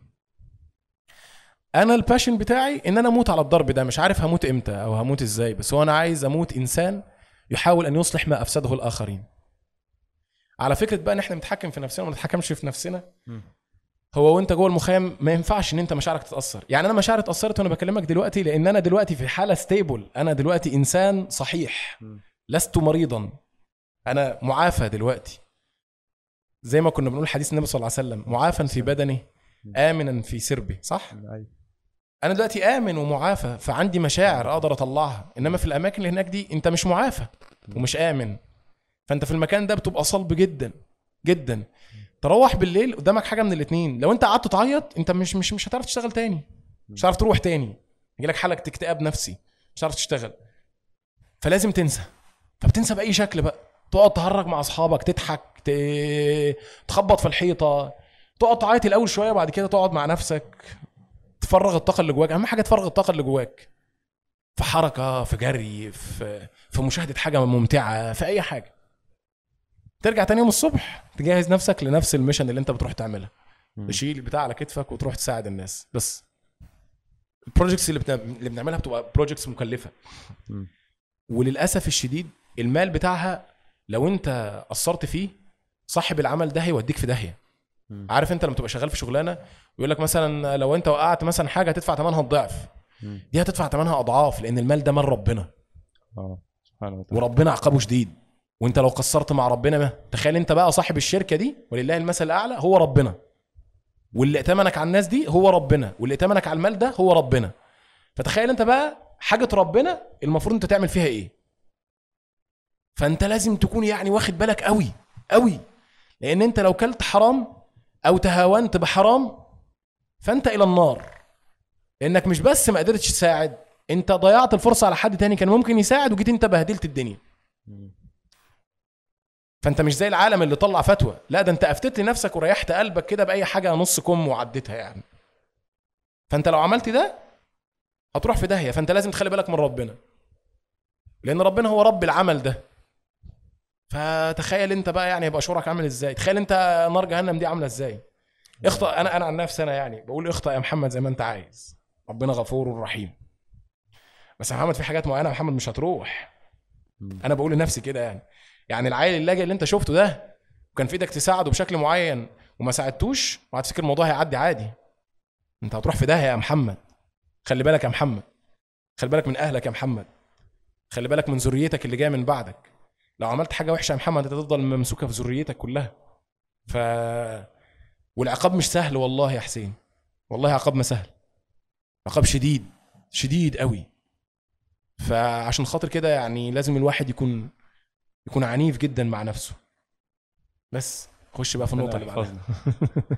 S3: انا الباشن بتاعي ان انا اموت على الضرب ده مش عارف هموت امتى او هموت ازاي بس هو انا عايز اموت انسان يحاول ان يصلح ما افسده الاخرين على فكره بقى ان احنا نتحكم في نفسنا وما نتحكمش في نفسنا
S1: مم.
S3: هو وانت جوه المخيم ما ينفعش ان انت مشاعرك تتاثر يعني انا مشاعري اتاثرت وانا بكلمك دلوقتي لان انا دلوقتي في حاله ستيبل انا دلوقتي انسان صحيح
S1: مم.
S3: لست مريضا انا معافى دلوقتي زي ما كنا بنقول حديث النبي صلى الله عليه وسلم معافى في بدنه امنا في سربه صح
S1: ايوه
S3: انا دلوقتي امن ومعافى فعندي مشاعر اقدر اطلعها انما في الاماكن اللي هناك دي انت مش معافى ومش امن فانت في المكان ده بتبقى صلب جدا جدا تروح بالليل قدامك حاجه من الاثنين لو انت قعدت تعيط انت مش مش مش هتعرف تشتغل تاني مش هتعرف تروح تاني يجيلك حاله اكتئاب نفسي مش هتعرف تشتغل فلازم تنسى فبتنسى باي شكل بقى تقعد تهرج مع اصحابك تضحك ت- تخبط في الحيطه تقعد تعيط الاول شويه بعد كده تقعد مع نفسك تفرغ الطاقه اللي جواك اهم حاجه تفرغ الطاقه اللي جواك في حركه في جري في في مشاهده حاجه ممتعه في اي حاجه ترجع تاني يوم الصبح تجهز نفسك لنفس الميشن اللي انت بتروح تعملها
S1: مم.
S3: تشيل البتاع على كتفك وتروح تساعد الناس بس البروجكتس اللي, بتنا... اللي بنعملها بتبقى بروجكتس مكلفه
S1: مم.
S3: وللاسف الشديد المال بتاعها لو انت قصرت فيه صاحب العمل ده هيوديك في داهيه
S1: مم.
S3: عارف انت لما تبقى شغال في شغلانه ويقول لك مثلا لو انت وقعت مثلا حاجه هتدفع ثمنها الضعف
S1: مم.
S3: دي هتدفع ثمنها اضعاف لان المال ده مال ربنا
S1: اه سبحانه وتعالى
S3: وربنا عقابه شديد وانت لو قصرت مع ربنا ما تخيل انت بقى صاحب الشركه دي ولله المثل الاعلى هو ربنا واللي ائتمنك على الناس دي هو ربنا واللي ائتمنك على المال ده هو ربنا فتخيل انت بقى حاجه ربنا المفروض انت تعمل فيها ايه فانت لازم تكون يعني واخد بالك قوي قوي لان انت لو كلت حرام او تهاونت بحرام فانت الى النار لانك مش بس ما قدرتش تساعد انت ضيعت الفرصه على حد تاني كان ممكن يساعد وجيت انت بهدلت الدنيا
S1: مم.
S3: فانت مش زي العالم اللي طلع فتوى لا ده انت افتت لنفسك وريحت قلبك كده باي حاجه نص كم وعديتها يعني فانت لو عملت ده هتروح في داهيه فانت لازم تخلي بالك من ربنا لان ربنا هو رب العمل ده فتخيل انت بقى يعني يبقى شعورك عامل ازاي تخيل انت نار جهنم دي عامله ازاي اخطا انا انا عن نفسي انا يعني بقول اخطا يا محمد زي ما انت عايز ربنا غفور رحيم بس يا محمد في حاجات معينه يا محمد مش هتروح انا بقول لنفسي كده يعني يعني العيل اللاجئ اللي انت شفته ده وكان في ايدك تساعده بشكل معين وما ساعدتوش وهتفكر الموضوع هيعدي عادي انت هتروح في داهيه يا محمد خلي بالك يا محمد خلي بالك من اهلك يا محمد خلي بالك من ذريتك اللي جايه من بعدك لو عملت حاجه وحشه يا محمد انت هتفضل ممسوكه في ذريتك كلها ف والعقاب مش سهل والله يا حسين والله عقاب ما سهل عقاب شديد شديد قوي فعشان خاطر كده يعني لازم الواحد يكون يكون عنيف جدا مع نفسه بس خش بقى في النقطه اللي
S1: ربنا
S3: بعدها
S1: يحفظنا.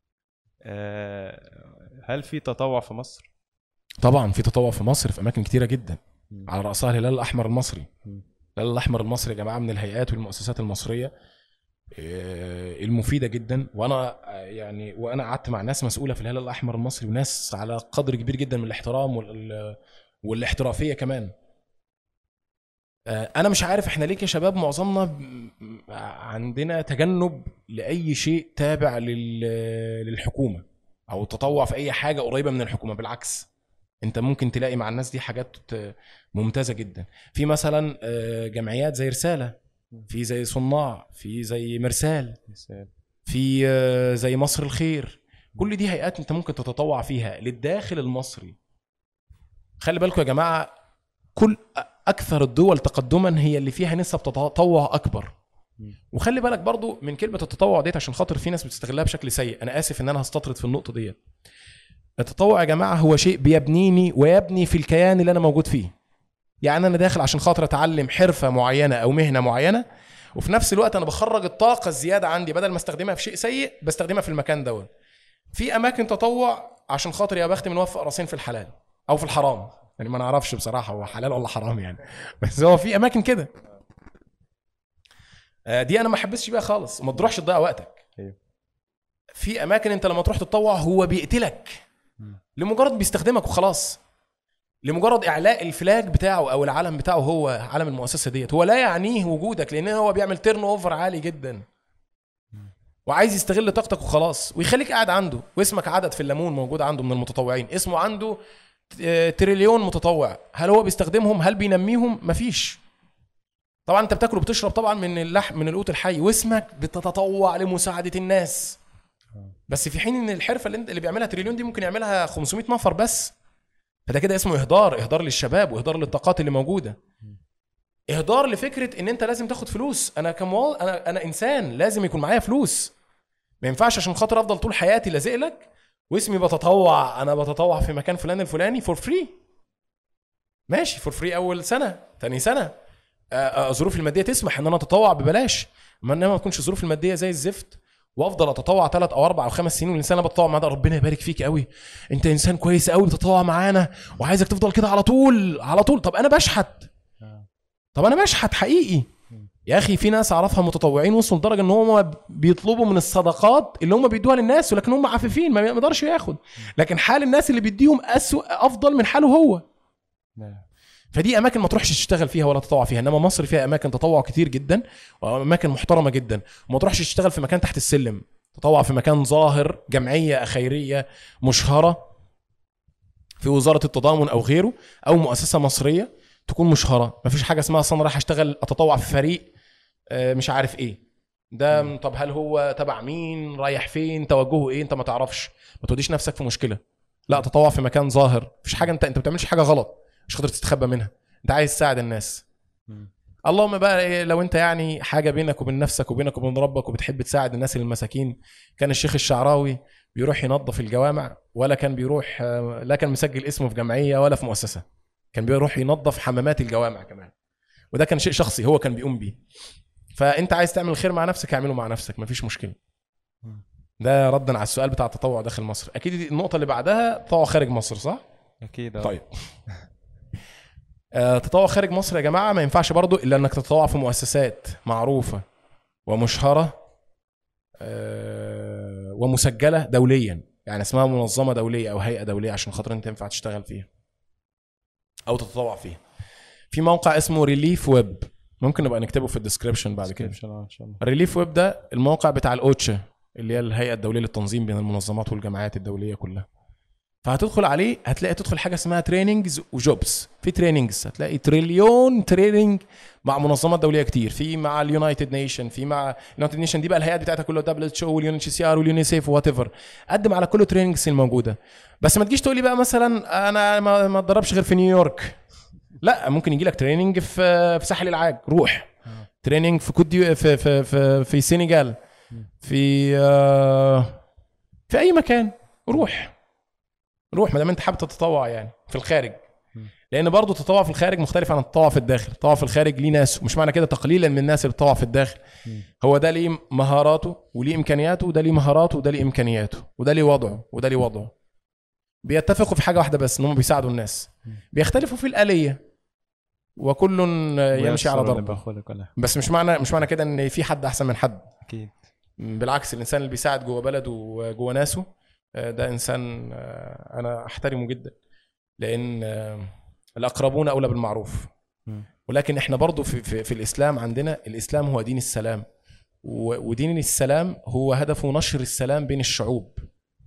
S1: آه، هل في تطوع في مصر؟
S3: طبعا في تطوع في مصر في اماكن كتيره جدا
S1: مم.
S3: على راسها الهلال الاحمر المصري
S1: مم.
S3: الهلال الاحمر المصري يا جماعه من الهيئات والمؤسسات المصريه آه، المفيده جدا وانا آه، يعني وانا قعدت مع ناس مسؤوله في الهلال الاحمر المصري وناس على قدر كبير جدا من الاحترام وال- والاحترافيه كمان آه، انا مش عارف احنا ليه كشباب معظمنا ب- عندنا تجنب لاي شيء تابع لل- للحكومه او التطوع في اي حاجه قريبه من الحكومه بالعكس انت ممكن تلاقي مع الناس دي حاجات ممتازه جدا في مثلا آه، جمعيات زي رساله في زي صناع في زي مرسال
S1: مثال.
S3: في آه، زي مصر الخير كل دي هيئات انت ممكن تتطوع فيها للداخل المصري خلي بالكم يا جماعه كل اكثر الدول تقدما هي اللي فيها نسب تطوع اكبر
S1: مم.
S3: وخلي بالك برضو من كلمه التطوع ديت عشان خاطر في ناس بتستغلها بشكل سيء انا اسف ان انا هستطرد في النقطه ديت التطوع يا جماعه هو شيء بيبنيني ويبني في الكيان اللي انا موجود فيه يعني انا داخل عشان خاطر اتعلم حرفه معينه او مهنه معينه وفي نفس الوقت انا بخرج الطاقه الزياده عندي بدل ما استخدمها في شيء سيء بستخدمها في المكان دوت في اماكن تطوع عشان خاطر يا بخت من وفق راسين في الحلال او في الحرام يعني ما نعرفش بصراحه هو حلال ولا حرام يعني بس هو في اماكن كده آه، دي انا ما حبسش بيها خالص وما تروحش تضيع وقتك
S1: أيوه.
S3: في اماكن انت لما تروح تتطوع هو بيقتلك لمجرد بيستخدمك وخلاص لمجرد اعلاء الفلاج بتاعه او العلم بتاعه هو علم المؤسسه ديت هو لا يعنيه وجودك لان هو بيعمل تيرن اوفر عالي جدا وعايز يستغل طاقتك وخلاص ويخليك قاعد عنده واسمك عدد في الليمون موجود عنده من المتطوعين اسمه عنده آه، تريليون متطوع هل هو بيستخدمهم هل بينميهم مفيش طبعا انت بتاكل وبتشرب طبعا من اللحم من القوت الحي واسمك بتتطوع لمساعده الناس بس في حين ان الحرفه اللي, انت اللي بيعملها تريليون دي ممكن يعملها 500 نفر بس فده كده اسمه اهدار اهدار للشباب واهدار للطاقات اللي موجوده اهدار لفكره ان انت لازم تاخد فلوس انا كمواطن انا انا انسان لازم يكون معايا فلوس ما ينفعش عشان خاطر افضل طول حياتي لازق لك واسمي بتطوع انا بتطوع في مكان فلان الفلاني فور فري ماشي فور فري اول سنه ثاني سنه آه، آه، الظروف الماديه تسمح ان انا اتطوع ببلاش اما انما ما تكونش الظروف الماديه زي الزفت وافضل اتطوع ثلاث او اربع او خمس سنين والانسان اللي بتطوع معاه ده ربنا يبارك فيك قوي انت انسان كويس قوي بتتطوع معانا وعايزك تفضل كده على طول على طول طب انا بشحت طب انا بشحت حقيقي يا اخي في ناس اعرفها متطوعين وصلوا لدرجه ان هم بيطلبوا من الصدقات اللي هم بيدوها للناس ولكن هم عفيفين ما يقدرش ياخد لكن حال الناس اللي بيديهم اسوء افضل من حاله هو
S1: نعم.
S3: فدي اماكن ما تروحش تشتغل فيها ولا تطوع فيها انما مصر فيها اماكن تطوع كتير جدا واماكن محترمه جدا وما تروحش تشتغل في مكان تحت السلم تطوع في مكان ظاهر جمعيه خيريه مشهره في وزاره التضامن او غيره او مؤسسه مصريه تكون مشهره مفيش حاجه اسمها اصل انا رايح اشتغل اتطوع في فريق آه، مش عارف ايه ده طب هل هو تبع مين رايح فين توجهه ايه انت ما تعرفش ما توديش نفسك في مشكله لا تطوع في مكان ظاهر مفيش حاجه انت انت ما بتعملش حاجه غلط مش قادر تستخبى منها انت عايز تساعد الناس
S1: مم.
S3: اللهم بقى إيه لو انت يعني حاجه بينك وبين نفسك وبينك وبين ربك وبتحب تساعد الناس المساكين كان الشيخ الشعراوي بيروح ينظف الجوامع ولا كان بيروح آه، لا كان مسجل اسمه في جمعيه ولا في مؤسسه كان بيروح ينظف حمامات الجوامع كمان وده كان شيء شخصي هو كان بيقوم بيه فانت عايز تعمل خير مع نفسك اعمله مع نفسك مفيش مشكله ده ردا على السؤال بتاع التطوع داخل مصر اكيد دي النقطه اللي بعدها تطوع خارج مصر صح
S1: اكيد آه.
S3: طيب آه، تطوع خارج مصر يا جماعه ما ينفعش برضو الا انك تتطوع في مؤسسات معروفه ومشهره آه، ومسجله دوليا يعني اسمها منظمه دوليه او هيئه دوليه عشان خاطر انت ينفع تشتغل فيها او تتطوع فيها في موقع اسمه ريليف ويب ممكن نبقى نكتبه في الديسكربشن بعد كده
S1: ان شاء الله ان شاء الله
S3: الريليف ويب ده الموقع بتاع الاوتشا اللي هي الهيئه الدوليه للتنظيم بين المنظمات والجمعيات الدوليه كلها فهتدخل عليه هتلاقي تدخل حاجه اسمها تريننجز وجوبز في تريننجز هتلاقي تريليون تريننج مع منظمات دوليه كتير في مع اليونايتد نيشن في مع اليونايتد نيشن دي بقى الهيئات بتاعتها كلها دبليو اتش او واليون اتش سي ار واليونيسيف وات ايفر قدم على كل التريننجز الموجوده بس ما تجيش تقول لي بقى مثلا انا ما ما اتدربش غير في نيويورك لا ممكن يجي لك تريننج في في ساحل العاج روح تريننج في كوت دي في في في, في سينيغال في آه، في اي مكان روح روح ما دام انت حابب تتطوع يعني في الخارج لان برضه التطوع في الخارج مختلف عن التطوع في الداخل التطوع في الخارج ليه ناس ومش معنى كده تقليلا من الناس اللي بتطوع في الداخل هو ده ليه مهاراته وليه امكانياته وده ليه مهاراته وده ليه امكانياته وده ليه وضعه وده ليه وضعه بيتفقوا في حاجه واحده بس ان هم بيساعدوا الناس بيختلفوا في الاليه وكل يمشي على
S1: ويسر
S3: ضربه
S1: لما خلق له
S3: بس مش معنى مش معنى كده ان في حد احسن من حد
S1: اكيد
S3: بالعكس الانسان اللي بيساعد جوه بلده وجوه ناسه آه، ده انسان آه، انا احترمه جدا لان آه، الاقربون اولى بالمعروف
S1: مم.
S3: ولكن احنا برضو في, في, في الاسلام عندنا الاسلام هو دين السلام و- ودين السلام هو هدفه نشر السلام بين الشعوب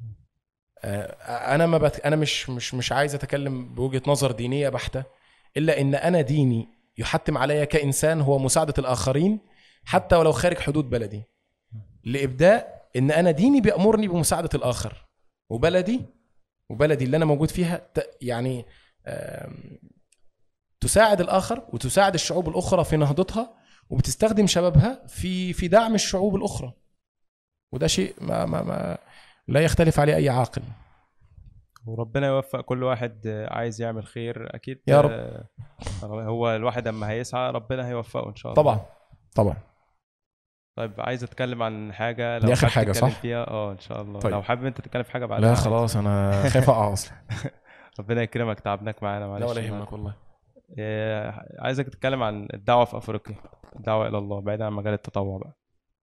S3: آه، انا ما بت... انا مش مش مش عايز اتكلم بوجهه نظر دينيه بحته الا ان انا ديني يحتم عليا كانسان هو مساعده الاخرين حتى ولو خارج حدود بلدي لابداء ان انا ديني بيامرني بمساعده الاخر وبلدي وبلدي اللي انا موجود فيها ت- يعني آم، تساعد الاخر وتساعد الشعوب الاخرى في نهضتها وبتستخدم شبابها في في دعم الشعوب الاخرى وده شيء ما ما, ما لا يختلف عليه اي عاقل
S1: وربنا يوفق كل واحد آه، عايز يعمل خير اكيد
S3: يا رب.
S1: آه، هو الواحد اما هيسعى ربنا هيوفقه ان شاء الله
S3: طبعا طبعا
S1: طيب عايز اتكلم عن حاجه
S3: دي آخر
S1: حابب
S3: حاجة،
S1: تتكلم
S3: صح؟
S1: فيها اه ان شاء الله
S3: طيب.
S1: لو حابب انت تتكلم في حاجه بعد
S3: لا خلاص انا خايف اقع اصلا
S1: ربنا يكرمك تعبناك معانا معلش
S3: لا ولا يهمك والله
S1: آه، عايزك تتكلم عن الدعوه في افريقيا الدعوه الى الله بعيدا عن مجال التطوع بقى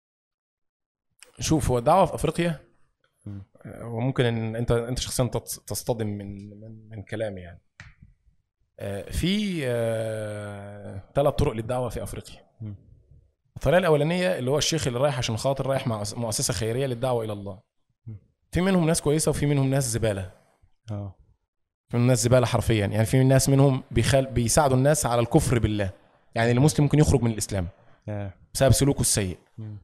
S3: شوف هو الدعوه في افريقيا
S1: مم.
S3: وممكن ان انت انت شخصيا تتص- تصطدم من من, من كلامي يعني آه، في ثلاث طرق للدعوه في افريقيا
S1: مم.
S3: الطريقه الاولانيه اللي هو الشيخ اللي رايح عشان خاطر رايح مع مؤسسه خيريه للدعوه الى الله في منهم ناس كويسه وفي منهم ناس زباله
S1: اه
S3: في منهم ناس زباله حرفيا يعني في ناس منهم بيخل... بيساعدوا الناس على الكفر بالله يعني المسلم ممكن يخرج من الاسلام
S1: آه.
S3: بسبب سلوكه السيء
S1: مم.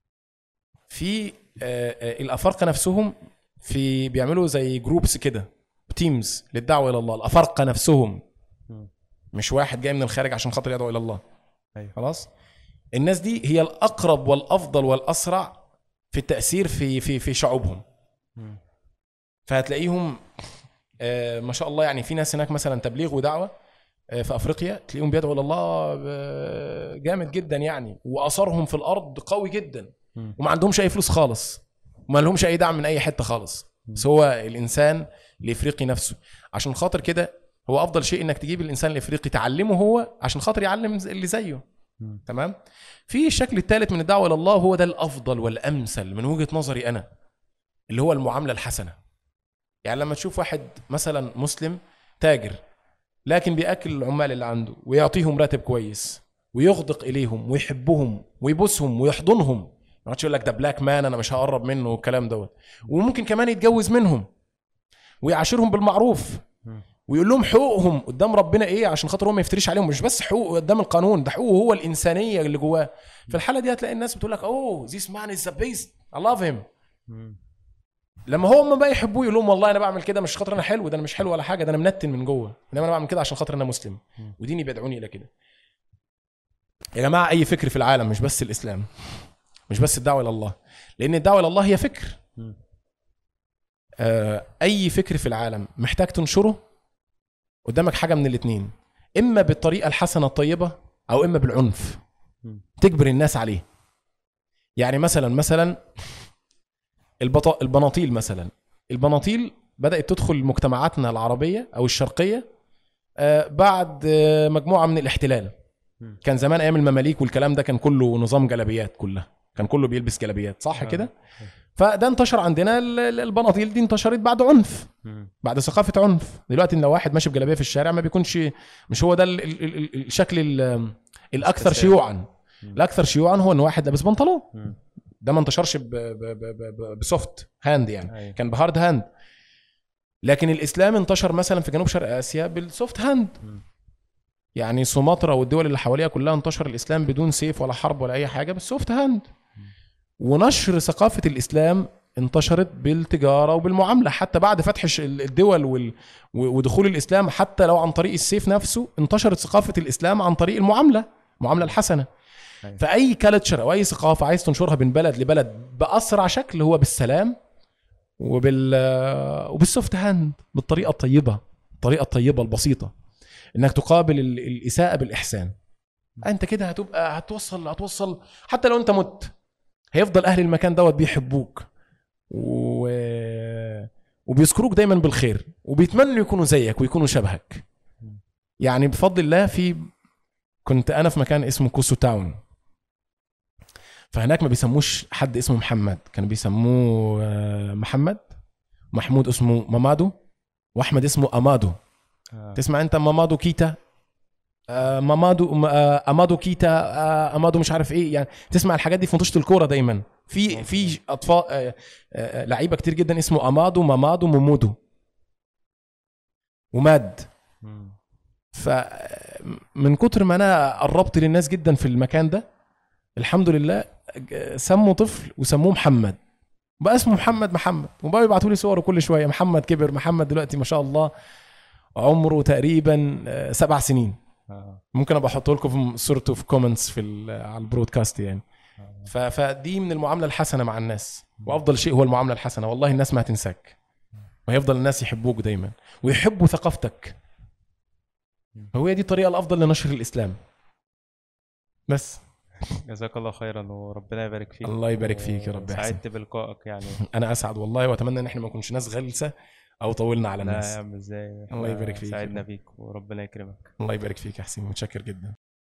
S3: في آه، آه، الافارقه نفسهم في بيعملوا زي جروبس كده تيمز للدعوه الى الله الافارقه نفسهم
S1: مم.
S3: مش واحد جاي من الخارج عشان خاطر يدعو الى الله
S1: أيوة.
S3: خلاص الناس دي هي الاقرب والافضل والاسرع في التاثير في في في شعوبهم
S1: مم.
S3: فهتلاقيهم آه، ما شاء الله يعني في ناس هناك مثلا تبليغ ودعوه آه، في افريقيا تلاقيهم بيدعوا الى الله آه، جامد جدا يعني واثرهم في الارض قوي جدا
S1: مم.
S3: وما عندهمش اي فلوس خالص وما لهمش اي دعم من اي حته خالص بس هو الانسان الافريقي نفسه عشان خاطر كده هو افضل شيء انك تجيب الانسان الافريقي تعلمه هو عشان خاطر يعلم اللي زيه
S1: مم.
S3: تمام في الشكل الثالث من الدعوه الى الله هو ده الافضل والامثل من وجهه نظري انا اللي هو المعامله الحسنه يعني لما تشوف واحد مثلا مسلم تاجر لكن بياكل العمال اللي عنده ويعطيهم راتب كويس ويغدق اليهم ويحبهم ويبوسهم ويحضنهم ما يقعدش يقول لك ده بلاك مان انا مش هقرب منه والكلام دوت وممكن كمان يتجوز منهم ويعاشرهم بالمعروف
S1: مم.
S3: ويقول لهم حقوقهم قدام ربنا ايه عشان خاطر هو ما يفتريش عليهم مش بس حقوق قدام القانون ده حقوقه هو الانسانيه اللي جواه في الحاله دي هتلاقي الناس بتقول لك اوه ذيس مان از ذا بيست اي لاف هيم
S1: مم.
S3: لما هو ما بقى يحبوه يقول لهم والله انا بعمل كده مش خاطر انا حلو ده انا مش حلو ولا حاجه ده انا منتن من جوه انما انا بعمل كده عشان خاطر انا مسلم
S1: مم.
S3: وديني بيدعوني الى كده يا جماعه اي فكر في العالم مش بس الاسلام مش بس الدعوه الى الله لان الدعوه الى الله هي فكر
S1: مم.
S3: آه، اي فكر في العالم محتاج تنشره قدامك حاجه من الاثنين اما بالطريقه الحسنه الطيبه او اما بالعنف
S1: مم.
S3: تجبر الناس عليه يعني مثلا مثلا البط... البناطيل مثلا البناطيل بدات تدخل مجتمعاتنا العربيه او الشرقيه آه، بعد آه، مجموعه من الاحتلال
S1: مم.
S3: كان زمان ايام المماليك والكلام ده كان كله نظام جلبيات كلها كان كله بيلبس جلابيات صح
S1: آه.
S3: كده فده انتشر عندنا ال- ال- البناطيل دي انتشرت بعد عنف
S1: مم.
S3: بعد ثقافه عنف دلوقتي لو واحد ماشي بجلابيه في الشارع ما بيكونش مش هو ده ال- ال- ال- الشكل ال- الاكثر
S1: استساغ.
S3: شيوعا
S1: مم.
S3: الاكثر شيوعا هو ان واحد لابس بنطلون
S1: مم.
S3: ده ما انتشرش ب- ب- ب- ب- بسوفت هاند يعني
S1: أيوة.
S3: كان بهارد هاند لكن الاسلام انتشر مثلا في جنوب شرق اسيا بالسوفت هاند
S1: مم.
S3: يعني سومطرة والدول اللي حواليها كلها انتشر الاسلام بدون سيف ولا حرب ولا اي حاجه بالسوفت هاند ونشر ثقافه الاسلام انتشرت بالتجاره وبالمعامله حتى بعد فتح الش- الدول وال... و- ودخول الاسلام حتى لو عن طريق السيف نفسه انتشرت ثقافه الاسلام عن طريق المعامله المعامله الحسنه
S1: أيوة.
S3: فاي كالتشر او اي ثقافه عايز تنشرها من بلد لبلد باسرع شكل هو بالسلام وبال وبالسوفت هاند بالطريقه الطيبه الطريقه الطيبه البسيطه انك تقابل ال- الاساءه بالاحسان انت كده هتبقى هتوصل هتوصل حتى لو انت مت هيفضل اهل المكان دوت بيحبوك و... وبيذكروك دايما بالخير وبيتمنوا يكونوا زيك ويكونوا شبهك يعني بفضل الله في كنت انا في مكان اسمه كوسو تاون فهناك ما بيسموش حد اسمه محمد كانوا بيسموه آه، محمد محمود اسمه مامادو واحمد اسمه امادو
S1: آه.
S3: تسمع انت مامادو كيتا آه، مامادو م- آه، امادو كيتا آه، امادو مش عارف ايه يعني تسمع الحاجات دي في ماتشات الكوره دايما في في اطفال آه، آه، لعيبه كتير جدا اسمه امادو مامادو مومودو وماد
S1: مم.
S3: فمن كتر ما انا قربت للناس جدا في المكان ده الحمد لله ج- سموا طفل وسموه محمد بقى اسمه محمد محمد وبقى يبعتوا لي صوره كل شويه محمد كبر محمد دلوقتي ما شاء الله عمره تقريبا آه، سبع سنين
S1: آه.
S3: ممكن ابقى احط لكم صورته في كومنتس في ال- على البرودكاست يعني ف- فدي من المعامله الحسنه مع الناس وافضل شيء هو المعامله الحسنه والله الناس ما هتنساك وهيفضل الناس يحبوك دايما ويحبوا ثقافتك هو دي الطريقه الافضل لنشر الاسلام بس
S1: جزاك الله خيرا وربنا يبارك فيك
S3: الله يبارك فيك يا رب يا حسن.
S1: سعدت بلقائك يعني
S3: انا اسعد والله واتمنى ان احنا ما نكونش ناس غلسه او طولنا على
S1: لا يا
S3: الناس
S1: عم ازاي
S3: الله يبارك فيك.
S1: سعدنا بيك وربنا يكرمك
S3: الله يبارك فيك يا حسين متشكر جدا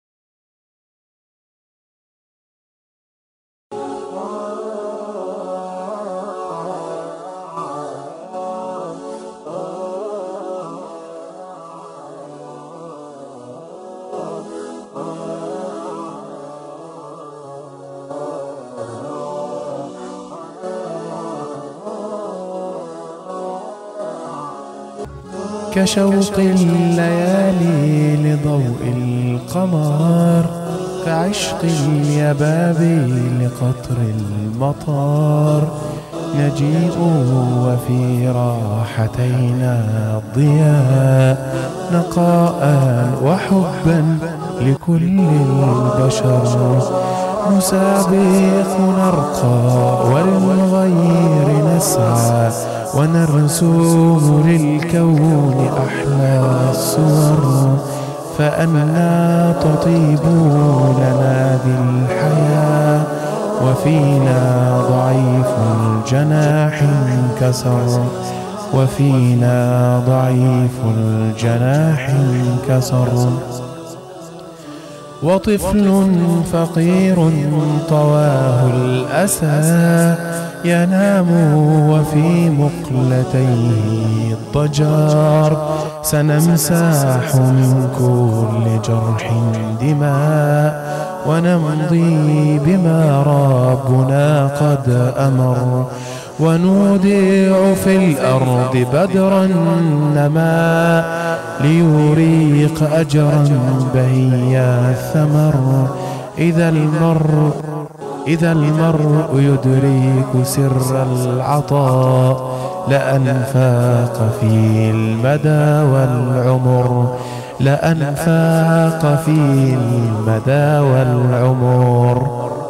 S3: كشوق الليالي لضوء القمر كعشق اليباب لقطر المطر نجيء وفي راحتينا الضياء نقاء وحبا لكل البشر نسابق نرقى وللغير نسعى ونرسم للكون أحلى الصور فأنا تطيب لنا ذي الحياة وفينا ضعيف الجناح انكسر وفينا ضعيف الجناح انكسر وطفل فقير طواه الأسى ينام وفي مقلتيه الضجر سنمسح من كل جرح دماء ونمضي بما ربنا قد أمر ونودع في الأرض بدرا نما ليريق أجرا بهيا الثمر إذا المرء إذا المرء يدرك سر العطاء لأنفاق في المدى والعمر لأنفاق في المدى والعمر